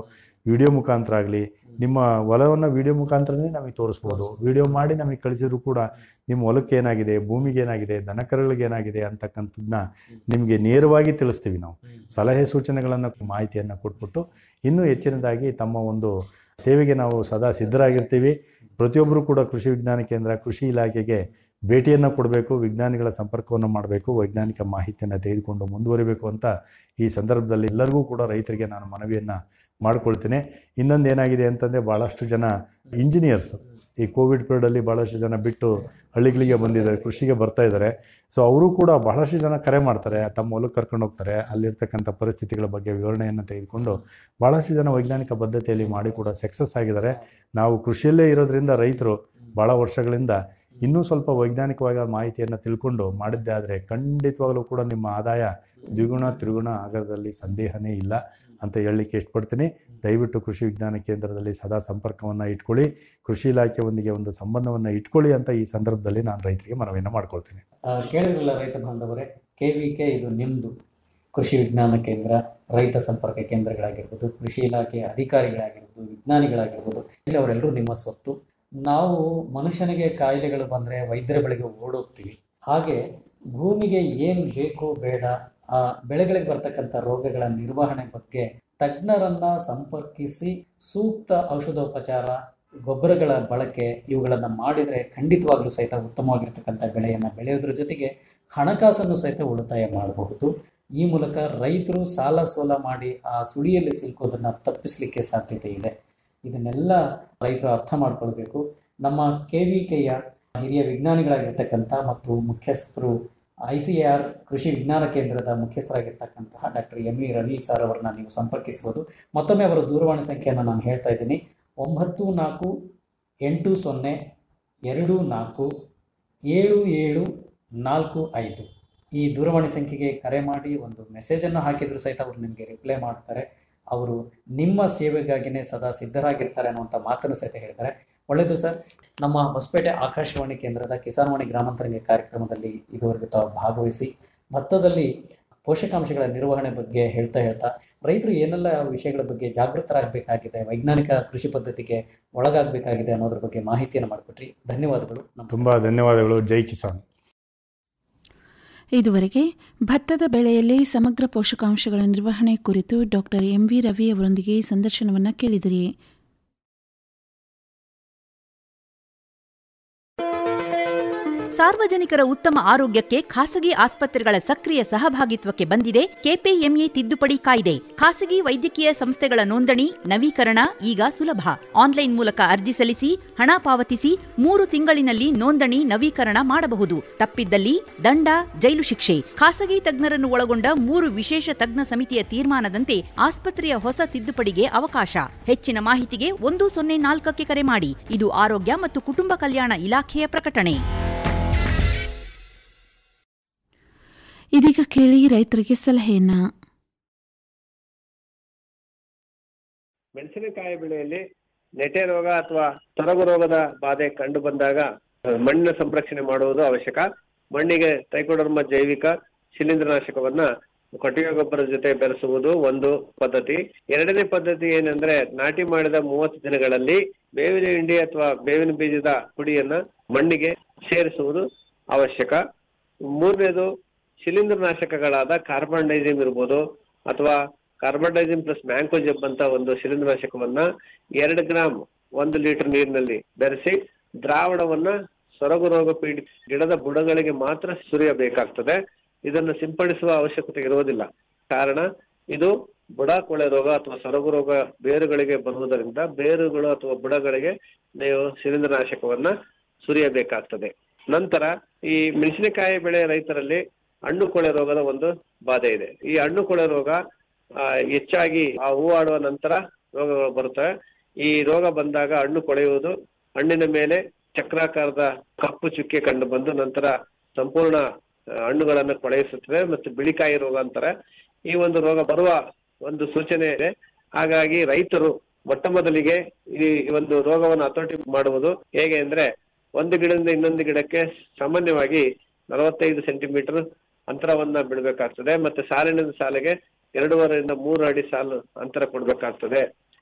ವಿಡಿಯೋ ಮುಖಾಂತರ ಆಗಲಿ ನಿಮ್ಮ ಹೊಲವನ್ನು ವಿಡಿಯೋ ಮುಖಾಂತರನೇ ನಮಗೆ ತೋರಿಸ್ಬೋದು ವಿಡಿಯೋ ಮಾಡಿ ನಮಗೆ ಕಳಿಸಿದ್ರು ಕೂಡ ನಿಮ್ಮ ಹೊಲಕ್ಕೆ ಏನಾಗಿದೆ ಭೂಮಿಗೆ ಏನಾಗಿದೆ ದನಕರುಗಳಿಗೆ ಏನಾಗಿದೆ ಅಂತಕ್ಕಂಥದ್ದನ್ನ ನಿಮಗೆ ನೇರವಾಗಿ ತಿಳಿಸ್ತೀವಿ ನಾವು ಸಲಹೆ ಸೂಚನೆಗಳನ್ನು ಮಾಹಿತಿಯನ್ನು ಕೊಟ್ಬಿಟ್ಟು ಇನ್ನೂ ಹೆಚ್ಚಿನದಾಗಿ ತಮ್ಮ ಒಂದು ಸೇವೆಗೆ ನಾವು ಸದಾ ಸಿದ್ಧರಾಗಿರ್ತೀವಿ ಪ್ರತಿಯೊಬ್ಬರು ಕೂಡ ಕೃಷಿ ವಿಜ್ಞಾನ ಕೇಂದ್ರ ಕೃಷಿ ಇಲಾಖೆಗೆ ಭೇಟಿಯನ್ನು ಕೊಡಬೇಕು ವಿಜ್ಞಾನಿಗಳ ಸಂಪರ್ಕವನ್ನು ಮಾಡಬೇಕು ವೈಜ್ಞಾನಿಕ ಮಾಹಿತಿಯನ್ನು ತೆಗೆದುಕೊಂಡು ಮುಂದುವರಿಬೇಕು ಅಂತ ಈ ಸಂದರ್ಭದಲ್ಲಿ ಎಲ್ಲರಿಗೂ ಕೂಡ ರೈತರಿಗೆ ನಾನು ಮನವಿಯನ್ನು ಮಾಡ್ಕೊಳ್ತೇನೆ ಇನ್ನೊಂದು ಏನಾಗಿದೆ ಅಂತಂದರೆ ಭಾಳಷ್ಟು ಜನ ಇಂಜಿನಿಯರ್ಸ್ ಈ ಕೋವಿಡ್ ಪೀರಿಯಡಲ್ಲಿ ಭಾಳಷ್ಟು ಜನ ಬಿಟ್ಟು ಹಳ್ಳಿಗಳಿಗೆ ಬಂದಿದ್ದಾರೆ ಕೃಷಿಗೆ ಬರ್ತಾ ಇದ್ದಾರೆ ಸೊ ಅವರು ಕೂಡ ಬಹಳಷ್ಟು ಜನ ಕರೆ ಮಾಡ್ತಾರೆ ತಮ್ಮ ಹೊಲಕ್ಕೆ ಕರ್ಕೊಂಡು ಹೋಗ್ತಾರೆ ಅಲ್ಲಿರ್ತಕ್ಕಂಥ ಪರಿಸ್ಥಿತಿಗಳ ಬಗ್ಗೆ ವಿವರಣೆಯನ್ನು ತೆಗೆದುಕೊಂಡು ಭಾಳಷ್ಟು ಜನ ವೈಜ್ಞಾನಿಕ ಪದ್ಧತಿಯಲ್ಲಿ ಮಾಡಿ ಕೂಡ ಸಕ್ಸಸ್ ಆಗಿದ್ದಾರೆ ನಾವು ಕೃಷಿಯಲ್ಲೇ ಇರೋದ್ರಿಂದ ರೈತರು ಭಾಳ ವರ್ಷಗಳಿಂದ ಇನ್ನೂ ಸ್ವಲ್ಪ ವೈಜ್ಞಾನಿಕವಾಗಿ ಆ ಮಾಹಿತಿಯನ್ನು ತಿಳ್ಕೊಂಡು ಮಾಡಿದ್ದೆ ಆದರೆ ಖಂಡಿತವಾಗಲೂ ಕೂಡ ನಿಮ್ಮ ಆದಾಯ ದ್ವಿಗುಣ ತ್ರಿಗುಣ ಆಗೋದ್ರಲ್ಲಿ ಸಂದೇಹನೇ ಇಲ್ಲ ಅಂತ ಹೇಳಲಿಕ್ಕೆ ಇಷ್ಟಪಡ್ತೀನಿ ದಯವಿಟ್ಟು ಕೃಷಿ ವಿಜ್ಞಾನ ಕೇಂದ್ರದಲ್ಲಿ ಸದಾ ಸಂಪರ್ಕವನ್ನು ಇಟ್ಕೊಳ್ಳಿ ಕೃಷಿ ಇಲಾಖೆಯೊಂದಿಗೆ ಒಂದು ಸಂಬಂಧವನ್ನು ಇಟ್ಕೊಳ್ಳಿ ಅಂತ ಈ ಸಂದರ್ಭದಲ್ಲಿ ನಾನು ರೈತರಿಗೆ ಮನವಿಯನ್ನು ಮಾಡ್ಕೊಳ್ತೀನಿ ಆ, ಕೇಳಿದ್ರಲ್ಲ ರೈತ ಬಾಂಧವರೇ ಕೆ ವಿ ಕೆ ಇದು ನಿಮ್ಮದು ಕೃಷಿ ವಿಜ್ಞಾನ ಕೇಂದ್ರ ರೈತ ಸಂಪರ್ಕ ಕೇಂದ್ರಗಳಾಗಿರ್ಬೋದು ಕೃಷಿ ಇಲಾಖೆ ಅಧಿಕಾರಿಗಳಾಗಿರ್ಬೋದು ವಿಜ್ಞಾನಿಗಳಾಗಿರ್ಬೋದು ಇಲ್ಲಿ ಅವರೆಲ್ಲರೂ ನಿಮ್ಮ ಸ್ವತ್ತು ನಾವು ಮನುಷ್ಯನಿಗೆ ಕಾಯಿಲೆಗಳು ಬಂದರೆ ವೈದ್ಯರ ಬಳಿಗೆ ಓಡೋಗ್ತೀವಿ ಹಾಗೆ ಭೂಮಿಗೆ ಏನು ಬೇಕು ಬೇಡ ಆ ಬೆಳೆಗಳಿಗೆ ಬರ್ತಕ್ಕಂಥ ರೋಗಗಳ ನಿರ್ವಹಣೆ ಬಗ್ಗೆ ತಜ್ಞರನ್ನ ಸಂಪರ್ಕಿಸಿ ಸೂಕ್ತ ಔಷಧೋಪಚಾರ ಗೊಬ್ಬರಗಳ ಬಳಕೆ ಇವುಗಳನ್ನು ಮಾಡಿದರೆ ಖಂಡಿತವಾಗ್ಲೂ ಸಹಿತ ಉತ್ತಮವಾಗಿರ್ತಕ್ಕಂಥ ಬೆಳೆಯನ್ನು ಬೆಳೆಯೋದ್ರ ಜೊತೆಗೆ ಹಣಕಾಸನ್ನು ಸಹಿತ ಉಳಿತಾಯ ಮಾಡಬಹುದು ಈ ಮೂಲಕ ರೈತರು ಸಾಲ ಸೋಲ ಮಾಡಿ ಆ ಸುಳಿಯಲ್ಲಿ ಸಿಲುಕೋದನ್ನು ತಪ್ಪಿಸಲಿಕ್ಕೆ ಸಾಧ್ಯತೆ ಇದೆ ಇದನ್ನೆಲ್ಲ ರೈತರು ಅರ್ಥ ಮಾಡ್ಕೊಳ್ಬೇಕು ನಮ್ಮ ಕೆ ವಿ ಕೆಯ ಹಿರಿಯ ವಿಜ್ಞಾನಿಗಳಾಗಿರ್ತಕ್ಕಂಥ ಮತ್ತು ಮುಖ್ಯಸ್ಥರು ಐ ಸಿ ಆರ್ ಕೃಷಿ ವಿಜ್ಞಾನ ಕೇಂದ್ರದ ಮುಖ್ಯಸ್ಥರಾಗಿರ್ತಕ್ಕಂತಹ doctor M V Ravi sir ಅವರನ್ನ ನೀವು ಸಂಪರ್ಕಿಸ್ಬೋದು ಮತ್ತೊಮ್ಮೆ ಅವರ ದೂರವಾಣಿ ಸಂಖ್ಯೆಯನ್ನು ನಾನು ಹೇಳ್ತಾ ಇದ್ದೀನಿ ಒಂಬತ್ತು ನಾಲ್ಕು ಎಂಟು ಸೊನ್ನೆ ಎರಡು ನಾಲ್ಕು ಏಳು ಏಳು ನಾಲ್ಕು ಐದು ಈ ದೂರವಾಣಿ ಸಂಖ್ಯೆಗೆ ಕರೆ ಮಾಡಿ ಒಂದು ಮೆಸೇಜನ್ನು ಹಾಕಿದರೂ ಸಹಿತ ಅವರು ನಿಮಗೆ ರಿಪ್ಲೈ ಮಾಡ್ತಾರೆ ಅವರು ನಿಮ್ಮ ಸೇವೆಗಾಗಿನೇ ಸದಾ ಸಿದ್ಧರಾಗಿರ್ತಾರೆ ಅನ್ನುವಂಥ ಮಾತನ್ನು ಸಹಿತ ಹೇಳಿದ್ದಾರೆ ಒಳ್ಳೆಯದು ಸರ್ ನಮ್ಮ ಹೊಸಪೇಟೆ ಆಕಾಶವಾಣಿ ಕೇಂದ್ರದ ಕಿಸಾನ್ವಾಣಿ ಗ್ರಾಮಾಂತರಂಗ ಕಾರ್ಯಕ್ರಮದಲ್ಲಿ ಇದುವರೆಗೂ ತಾವು ಭಾಗವಹಿಸಿ ಭತ್ತದಲ್ಲಿ ಪೋಷಕಾಂಶಗಳ ನಿರ್ವಹಣೆ ಬಗ್ಗೆ ಹೇಳ್ತಾ ಹೇಳ್ತಾ ರೈತರು ಏನೆಲ್ಲ ವಿಷಯಗಳ ಬಗ್ಗೆ ಜಾಗೃತರಾಗಬೇಕಾಗಿದೆ ವೈಜ್ಞಾನಿಕ ಕೃಷಿ ಪದ್ಧತಿಗೆ ಒಳಗಾಗಬೇಕಾಗಿದೆ ಅನ್ನೋದ್ರ ಬಗ್ಗೆ ಮಾಹಿತಿಯನ್ನು ಮಾಡಿಕೊಟ್ರಿ ಧನ್ಯವಾದಗಳು ನಮಸ್ಕಾರ. ತುಂಬ ಧನ್ಯವಾದಗಳು ಜೈ ಕಿಸಾನ್ ಇದುವರೆಗೆ ಭತ್ತದ ಬೆಳೆಯಲ್ಲಿ ಸಮಗ್ರ ಪೋಷಕಾಂಶಗಳ ನಿರ್ವಹಣೆ ಕುರಿತು ಡಾಕ್ಟರ್ ಎಂ ವಿ ರವಿ ಅವರೊಂದಿಗೆ ಸಂದರ್ಶನವನ್ನು ಕೇಳಿದಿರಿ ಸಾರ್ವಜನಿಕರ ಉತ್ತಮ ಆರೋಗ್ಯಕ್ಕೆ ಖಾಸಗಿ ಆಸ್ಪತ್ರೆಗಳ ಸಕ್ರಿಯ ಸಹಭಾಗಿತ್ವಕ್ಕೆ ಬಂದಿದೆ ಕೆಪಿಎಂಇ ತಿದ್ದುಪಡಿ ಕಾಯ್ದೆ ಖಾಸಗಿ ವೈದ್ಯಕೀಯ ಸಂಸ್ಥೆಗಳ ನೋಂದಣಿ ನವೀಕರಣ ಈಗ ಸುಲಭ ಆನ್ಲೈನ್ ಮೂಲಕ ಅರ್ಜಿ ಸಲ್ಲಿಸಿ ಹಣ ಪಾವತಿಸಿ ಮೂರು ತಿಂಗಳಿನಲ್ಲಿ ನೋಂದಣಿ ನವೀಕರಣ ಮಾಡಬಹುದು ತಪ್ಪಿದ್ದಲ್ಲಿ ದಂಡ ಜೈಲು ಶಿಕ್ಷೆ ಖಾಸಗಿ ತಜ್ಞರನ್ನು ಒಳಗೊಂಡ ಮೂರು ವಿಶೇಷ ತಜ್ಞ ಸಮಿತಿಯ ತೀರ್ಮಾನದಂತೆ ಆಸ್ಪತ್ರೆಯ ಹೊಸ ತಿದ್ದುಪಡಿಗೆ ಅವಕಾಶ ಹೆಚ್ಚಿನ ಮಾಹಿತಿಗೆ ಒಂದು ಸೊನ್ನೆ ನಾಲ್ಕಕ್ಕೆ ಕರೆ ಮಾಡಿ ಇದು ಆರೋಗ್ಯ ಮತ್ತು ಕುಟುಂಬ ಕಲ್ಯಾಣ ಇಲಾಖೆಯ ಪ್ರಕಟಣೆ ಇದೀಗ ಕೇಳಿ ರೈತರಿಗೆ ಸಲಹೆಯನ್ನ ಮೆಣಸಿನಕಾಯಿ ಬೆಳೆಯಲ್ಲಿ ನೆಟೆ ರೋಗ ಅಥವಾ ಸೊರಗು ರೋಗದ ಬಾಧೆ ಕಂಡು ಬಂದಾಗ ಅಹ್, ಮಣ್ಣಿನ ಸಂರಕ್ಷಣೆ ಮಾಡುವುದು ಅವಶ್ಯಕ ಮಣ್ಣಿಗೆ ಟ್ರೈಕೋಡರ್ಮ ಜೈವಿಕ ಶಿಲೀಂಧ್ರನಾಶಕವನ್ನ ಕೊಟ್ಟಿಗೆ ಗೊಬ್ಬರದ ಜೊತೆ ಬೆರೆಸುವುದು ಒಂದು ಪದ್ಧತಿ ಎರಡನೇ ಪದ್ಧತಿ ಏನಂದ್ರೆ ನಾಟಿ ಮಾಡಿದ ಮೂವತ್ತು ದಿನಗಳಲ್ಲಿ ಬೇವಿನ ಹಿಂಡಿ ಅಥವಾ ಬೇವಿನ ಬೀಜದ ಪುಡಿಯನ್ನ ಮಣ್ಣಿಗೆ ಸೇರಿಸುವುದು ಅವಶ್ಯಕ ಮೂರನೇದು ಶಿಲೀಂಧ್ರನಾಶಕಗಳಾದ ಕಾರ್ಬನ್ ಡೈಸಿಮ್ ಇರ್ಬೋದು ಅಥವಾ ಕಾರ್ಬನ್ ಡೈಸಿಮ್ ಪ್ಲಸ್ ಮ್ಯಾಂಕೋಜೆಬ್ ಅಂತ ಒಂದು ಶಿಲೀಂಧ್ರನಾಶಕವನ್ನ ಎರಡು ಗ್ರಾಮ್ ಒಂದು ಲೀಟರ್ ನೀರಿನಲ್ಲಿ ಬೆರೆಸಿ ದ್ರಾವಣವನ್ನ ಸೊರಗು ರೋಗ ಪೀಡಿತ ಗಿಡದ ಬುಡಗಳಿಗೆ ಮಾತ್ರ ಸುರಿಯಬೇಕಾಗ್ತದೆ ಇದನ್ನು ಸಿಂಪಡಿಸುವ ಅವಶ್ಯಕತೆ ಇರುವುದಿಲ್ಲ ಕಾರಣ ಇದು ಬುಡ ಕೊಳೆ ರೋಗ ಅಥವಾ ಸೊರಗು ರೋಗ ಬೇರುಗಳಿಗೆ ಬರುವುದರಿಂದ ಬೇರುಗಳು ಅಥವಾ ಬುಡಗಳಿಗೆ ನೀವು ಶಿಲೀಂಧ್ರನಾಶಕವನ್ನ ಸುರಿಯಬೇಕಾಗ್ತದೆ ನಂತರ ಈ ಮೆಣಸಿನಕಾಯಿ ಬೆಳೆ ರೈತರಲ್ಲಿ ಹಣ್ಣು ಕೊಳೆ ರೋಗದ ಒಂದು ಬಾಧೆ ಇದೆ ಈ ಹಣ್ಣು ಕೊಳೆ ರೋಗ ಆ, ಹೆಚ್ಚಾಗಿ ಆ ಹೂವಾಡುವ ನಂತರ ರೋಗಗಳು ಬರುತ್ತವೆ ಈ ರೋಗ ಬಂದಾಗ ಹಣ್ಣು ಕೊಳೆಯುವುದು ಹಣ್ಣಿನ ಮೇಲೆ ಚಕ್ರಾಕಾರದ ಕಪ್ಪು ಚುಕ್ಕೆ ಕಂಡು ಬಂದು ನಂತರ ಸಂಪೂರ್ಣ ಆ, ಹಣ್ಣುಗಳನ್ನು ಕೊಳೆಯಿಸುತ್ತವೆ ಮತ್ತು ಬಿಳಿಕಾಯಿ ರೋಗ ಅಂತಾರೆ ಈ ಒಂದು ರೋಗ ಬರುವ ಒಂದು ಸೂಚನೆ ಇದೆ ಹಾಗಾಗಿ ರೈತರು ಮೊಟ್ಟ ಮೊದಲಿಗೆ ಈ ಒಂದು ರೋಗವನ್ನು ಹತೋಟಿ ಮಾಡುವುದು ಹೇಗೆ ಅಂದ್ರೆ ಒಂದು ಗಿಡದಿಂದ ಇನ್ನೊಂದು ಗಿಡಕ್ಕೆ ಸಾಮಾನ್ಯವಾಗಿ ನಲವತ್ತೈದು ಸೆಂಟಿಮೀಟರ್ ಅಂತರವನ್ನ ಬಿಡಬೇಕಾಗ್ತದೆ ಮತ್ತೆ ಸಾಲಿನಿಂದ ಸಾಲಿಗೆ ಎರಡೂವರೆಯಿಂದ ಮೂರು ಅಡಿ ಸಾಲು ಅಂತರ ಕೊಡ್ಬೇಕಾಗ್ತದೆ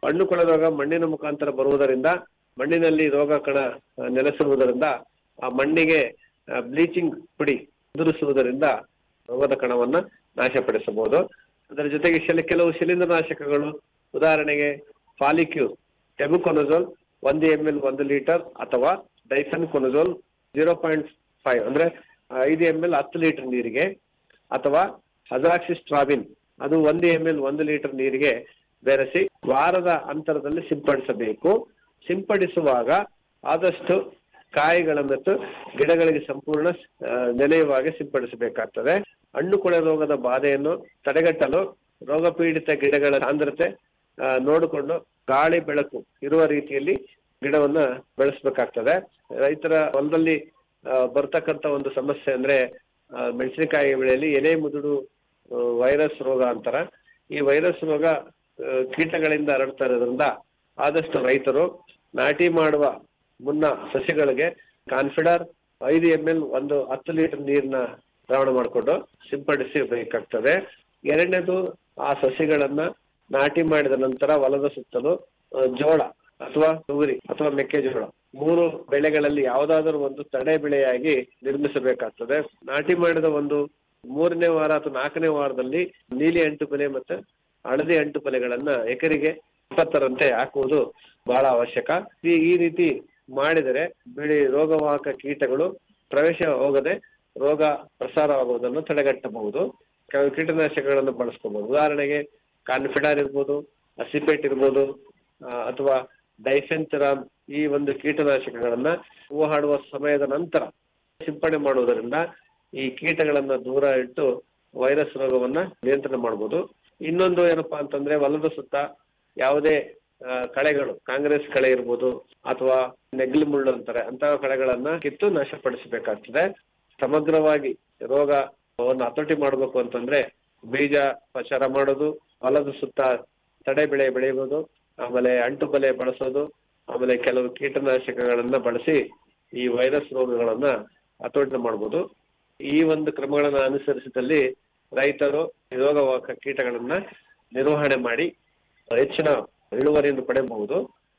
ಹಣ್ಣು ಕೊಳೆ ರೋಗ ಮಣ್ಣಿನ ಮುಖಾಂತರ ಬರುವುದರಿಂದ ಮಣ್ಣಿನಲ್ಲಿ ರೋಗ ಕಣ ಆ, ನೆಲೆಸಿರುವುದರಿಂದ ಆ ಮಣ್ಣಿಗೆ ಬ್ಲೀಚಿಂಗ್ ಪುಡಿ ಉದುರಿಸುವುದರಿಂದ ರೋಗದ ಕಣವನ್ನ ನಾಶಪಡಿಸಬಹುದು ಅದರ ಜೊತೆಗೆ ಶಿಲ ಕೆಲವು ಶಿಲೀಂಧ್ರನಾಶಕಗಳು ಉದಾಹರಣೆಗೆ ಫಾಲಿಕ್ಯೂರ್ ಟೆಬುಕೊನಜೋಲ್ ಒಂದು ಎಂ ಎಲ್ ಒಂದು ಲೀಟರ್ ಅಥವಾ difenoconazole zero point five ಅಂದ್ರೆ ಐದು ಎಂ ಎಲ್ ಹತ್ತು ಲೀಟರ್ ನೀರಿಗೆ ಅಥವಾ ಹಜಾಕ್ಸಿಸ್ಟ್ರಾಬಿನ್ ಅದು ಒಂದು ಎಂ ಎಲ್ ಒಂದು ಲೀಟರ್ ನೀರಿಗೆ ಬೆರೆಸಿ ವಾರದ ಅಂತರದಲ್ಲಿ ಸಿಂಪಡಿಸಬೇಕು ಸಿಂಪಡಿಸುವಾಗ ಆದಷ್ಟು ಕಾಯಿಗಳ ಮತ್ತು ಗಿಡಗಳಿಗೆ ಸಂಪೂರ್ಣ ಆ, ನೆನೆಯುವಾಗೆ ಸಿಂಪಡಿಸಬೇಕಾಗ್ತದೆ ಹಣ್ಣು ಕೊಳೆ ರೋಗದ ಬಾಧೆಯನ್ನು ತಡೆಗಟ್ಟಲು ರೋಗ ಪೀಡಿತ ಗಿಡಗಳ ಸಾಂದ್ರತೆ ಆ, ನೋಡಿಕೊಂಡು ಗಾಳಿ ಬೆಳಕು ಇರುವ ರೀತಿಯಲ್ಲಿ ಗಿಡವನ್ನ ಬೆಳೆಸಬೇಕಾಗ್ತದೆ ರೈತರ ಹೊಲದಲ್ಲಿ ಆ, ಬರ್ತಕ್ಕಂತ ಒಂದು ಸಮಸ್ಯೆ ಅಂದ್ರೆ ಆ, ಮೆಣಸಿನಕಾಯಿ ಬೆಳೆಯಲ್ಲಿ ಎಲೆ ಮುದುಡು ಆ, ವೈರಸ್ ರೋಗ ಅಂತಾರ ಈ ವೈರಸ್ ರೋಗ ಆ, ಕೀಟಗಳಿಂದ ಹರಡ್ತಾ ಇರೋದ್ರಿಂದ ಆದಷ್ಟು ರೈತರು ನಾಟಿ ಮಾಡುವ ಮುನ್ನ ಸಸಿಗಳಿಗೆ ಕಾನ್ಫಿಡರ್ ಐದು ಎಂ ಎಲ್ ಒಂದು ಹತ್ತು ಲೀಟರ್ ನೀರನ್ನ ದ್ರಾವಣ ಮಾಡಿಕೊಂಡು ಸಿಂಪಡಿಸಿ ಬೇಕಾಗ್ತದೆ ಎರಡನೇದು ಆ ಸಸಿಗಳನ್ನ ನಾಟಿ ಮಾಡಿದ ನಂತರ ಹೊಲದ ಸುತ್ತಲೂ ಆ, ಜೋಳ ಅಥವಾ ತೊಗರಿ ಅಥವಾ ಮೆಕ್ಕೆಜೋಳ ಮೂರು ಬೆಳೆಗಳಲ್ಲಿ ಯಾವುದಾದರೂ ಒಂದು ತಡೆ ಬೆಳೆಯಾಗಿ ನಿರ್ಮಿಸಬೇಕಾಗ್ತದೆ ನಾಟಿ ಮಾಡಿದ ಒಂದು ಮೂರನೇ ವಾರ ಅಥವಾ ನಾಲ್ಕನೇ ವಾರದಲ್ಲಿ ನೀಲಿ ಅಂಟುಪಲೆ ಮತ್ತೆ ಹಳದಿ ಅಂಟುಪಲೆಗಳನ್ನ ಎಕರೆಗೆ ಇಪ್ಪತ್ತರಂತೆ ಹಾಕುವುದು ಬಹಳ ಅವಶ್ಯಕ ಈ ಈ ರೀತಿ ಮಾಡಿದರೆ ಬೆಳೆ ರೋಗವಾಹಕ ಕೀಟಗಳು ಪ್ರವೇಶ ಹೋಗದೆ ರೋಗ ಪ್ರಸಾರವಾಗುವುದನ್ನು ತಡೆಗಟ್ಟಬಹುದು ಕೆಲವು ಕೀಟನಾಶಕಗಳನ್ನು ಬಳಸ್ಕೋಬಹುದು ಉದಾಹರಣೆಗೆ ಕಾನ್ಫಿಡಾರ್ ಇರ್ಬೋದು ಅಸಿಪೇಟ್ ಇರ್ಬೋದು ಆ, ಅಥವಾ ಡೈಫೆನ್ಥೆರಾಮ್ ಈ ಒಂದು ಕೀಟನಾಶಕಗಳನ್ನ ಹೂವು ಹಾಡುವ ಸಮಯದ ನಂತರ ಸಿಂಪಡಣೆ ಮಾಡುವುದರಿಂದ ಈ ಕೀಟಗಳನ್ನ ದೂರ ಇಟ್ಟು ವೈರಸ್ ರೋಗವನ್ನ ನಿಯಂತ್ರಣ ಮಾಡಬಹುದು ಇನ್ನೊಂದು ಏನಪ್ಪಾ ಅಂತಂದ್ರೆ ಹೊಲದ ಸುತ್ತ ಯಾವುದೇ ಆ, ಕಳೆಗಳು ಕಾಂಗ್ರೆಸ್ ಕಳೆ ಇರ್ಬೋದು ಅಥವಾ ನೆಗ್ಲು ಮುಳ್ಳು ಅಂತಾರೆ ಅಂತಹ ಕಳೆಗಳನ್ನ ಕಿತ್ತು ನಾಶಪಡಿಸಬೇಕಾಗ್ತದೆ ಸಮಗ್ರವಾಗಿ ರೋಗವನ್ನು ಹತೋಟಿ ಮಾಡಬೇಕು ಅಂತಂದ್ರೆ ಬೀಜ ಪ್ರಚಾರ ಮಾಡೋದು ಹೊಲದ ಸುತ್ತ ತಡೆ ಬೆಳೆ ಬೆಳೆಯುವುದು ಆಮೇಲೆ ಅಂಟು ಬಲೆ ಬಳಸೋದು ಆಮೇಲೆ ಕೆಲವು ಕೀಟನಾಶಕಗಳನ್ನ ಬಳಸಿ ಈ ವೈರಸ್ ರೋಗಗಳನ್ನ ಹತೋಟಿ ಮಾಡಬಹುದು ಈ ಒಂದು ಕ್ರಮಗಳನ್ನ ಅನುಸರಿಸಿದಲ್ಲಿ ರೈತರು ಈ ರೋಗವಾಹಕ ಕೀಟಗಳನ್ನ ನಿರ್ವಹಣೆ ಮಾಡಿ ಹೆಚ್ಚಿನ ಇಳುವರಿಯನ್ನು ಪಡೆಯಬಹುದು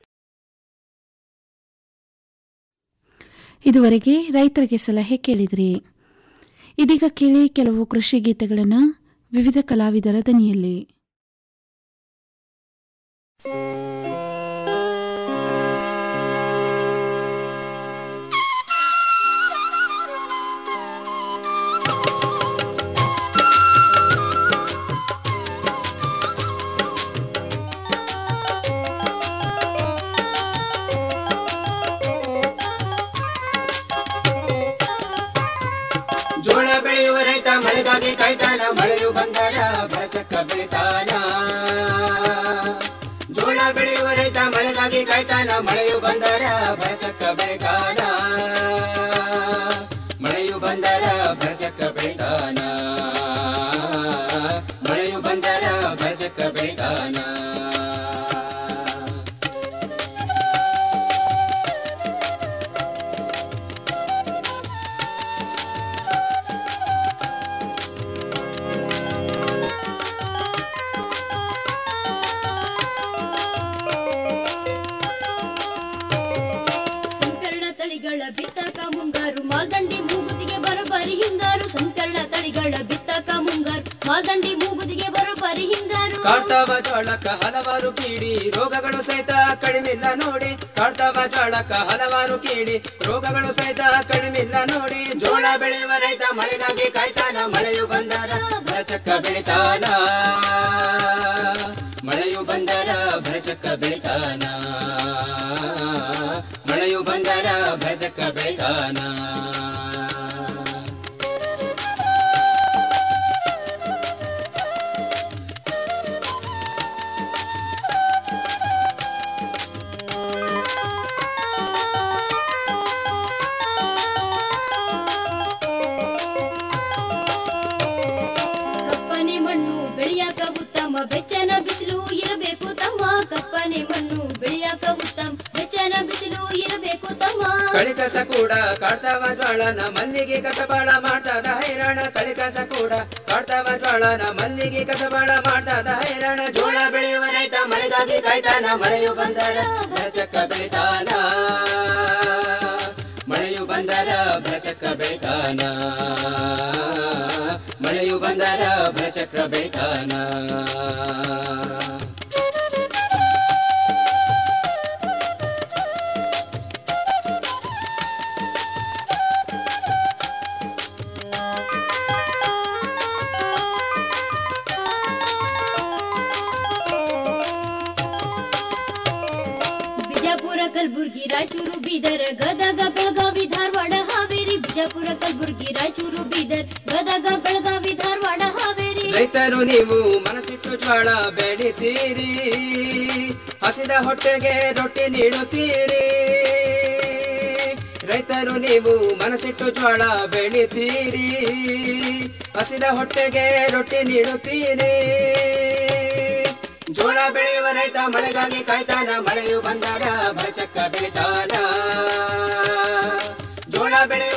ಇದುವರೆಗೆ ರೈತರಿಗೆ ಸಲಹೆ ಕೇಳಿದ್ರಿ ಇದೀಗ ಕೇಳಿ ಕೆಲವು ಕೃಷಿ ಗೀತೆಗಳನ್ನು ವಿವಿಧ ಕಲಾವಿದರ ದನಿಯಲ್ಲಿ ಜೋಳ ಬೆಳೆಯುವ ರೈತ ಮಳೆಗಾಗಿ ಕಾಯ್ತಾನ ಮಳೆಯು ಬಂದರ ಬರಚಕ್ಕ ಬೆಳಿತಾನ ಜೋಳ ಬೆಳೆಯುವ ರೈತ ಮಳೆಗಾಗಿ ಕಾಯ್ತಾನ ಮಳೆಯು ಬಂದರ ಬರಚಕ್ಕ ಬೆಳಿತಾನ ಮಳೆಯು ಬಂದರ ಬರಚಕ್ಕ ಬೆಳಿತಾನ ಮಳೆಯು ಬಂದರ ಬರಚಕ್ಕ ಬೆಳಿತಾನ ಸಂಕರಣ ತಳಿಗಳ ಬಿತ್ತಕ ಮುಂಗಾರು ಮಾಲ್ದಂಡಿ ಮೂಗುದಿಗೆ ಬರೋಬ್ಬರಿ ಹಿಂಗಾರು ಸಂಕರಣ ತಳಿಗಳ ಬಿತ್ತಕ ಮುಂಗಾರು ಮಾಲ್ದಂಡಿ ಮೂಗುದಿಗೆ ಬರೋಬ್ಬರಿ ಹಿಂಗಾರು ಕಾಡ್ತಾವ ಜೋಳಕ್ಕ ಹಲವಾರು ಕೀಡಿ ರೋಗಗಳು ಸಹಿತ ಕಡಿಮಿಲ್ಲ ನೋಡಿ ಕಾಡ್ತಾವ ಜೋಳಕ್ಕ ಹಲವಾರು ಕೀಡಿ ರೋಗಗಳು ಸಹಿತ ಕಡಿಮಿಲ್ಲ ನೋಡಿ ಜೋಳ ಬೆಳೆಯುವ ರೈತ ಮಳೆಗಾಗಿ ಕಾಯ್ತಾನ ಮಳೆಯು ಬಂದರ ಭರಚಕ್ಕ ಬೆಳಿತಾನ ಮಳೆಯು ಬಂದರ ಭರಚಕ್ಕ ಬೆಳಿತಾನ ಮಳೆಯು ಬಂದರ ಭರಚಕ್ಕ ಬೆಳಿತಾನ ಕಪ್ಪನೆ ಮಣ್ಣು ಬೆಳೆಯಾಕ ಉತ್ತಮ ಬೆಚ್ಚನ ಬಿಸಿಲು ಇರಬೇಕು ತಮ್ಮ ಕಪ್ಪನೆ ಮಣ್ಣು ಬೆಳೆಯಾಕ ಉತ್ತಮ ಬೆಚ್ಚನ ಬಿಸಿಲು ಇರಬೇಕು ತಮ್ಮ ಕಳಿಕಸ ಕೂಡ ಕಾಡ್ತಾವ ಜ್ವಾಳನ ಮಲ್ಲಿಗೆ ಕಸಬಾಳ ಮಾಡ್ತದ ಹೈರಾಣ ಕಳಿಕಸ ಕೂಡ ಕಾಡ್ತಾವ ಜ್ವಾಳನ ಮಲ್ಲಿಗೆ ಕಸಬಾಳ ಮಾಡ್ತದ ಹೈರಾಣ ಜೋಳ ಬೆಳೆಯುವ ರೈತ ಮಳೆಗಾಗಿ ಕಾಯ್ತಾನ ಮಳೆಯು ಬಂದರ ಭರಚಕ್ಕ ಬೆಳಿತಾನ ಮಳೆಯು ಬಂದರ ಭರಚಕ್ರ ಬೆಳಿತಾನ ಮಳೆಯು ಬಂದರ ಭರಚಕ್ರ ಬೆಳಿತಾನ ಬಿಜಾಪುರ ಕಲಬುರ್ಗಿ ರಾಯಚೂರು ಬೀದರ್ ಗದಗ ಬೆಳಗಾವಿ ಧಾರವಾಡ ಹಾವೇರಿ ಬಿಜಾಪುರ ಕಲಬುರ್ಗಿ ರಾಯಚೂರು ಬೀದರ್ ಗದಗ ಬೆಳಗಾವಿ ಧಾರವಾಡ ಹಾವೇರಿ ರೈತರು ನೀವು ಮನಸ್ಸಿಟ್ಟು ಜ್ವಾಳ ಬೆಳಿತೀರಿ ಹಸಿದ ಹೊಟ್ಟೆಗೆ ರೊಟ್ಟಿ ನೀಡುತ್ತೀರಿ ರೈತರು ನೀವು ಮನಸ್ಸಿಟ್ಟು ಜ್ವಾಳ ಬೆಳಿತೀರಿ ಹಸಿದ ಹೊಟ್ಟೆಗೆ ರೊಟ್ಟಿ ನೀಡುತ್ತೀರಿ ಜೋಳ ಬೆಳೆಯುವ ರೈತ ಮಳೆಗಾಗಿ ಕಾಯ್ತಾನ ಮಳೆಯು ಬಂದರ ಭರಚಕ್ಕ ಬೆಳಿತಾನ ಜೋಳ ಬೆಳೆಯುವ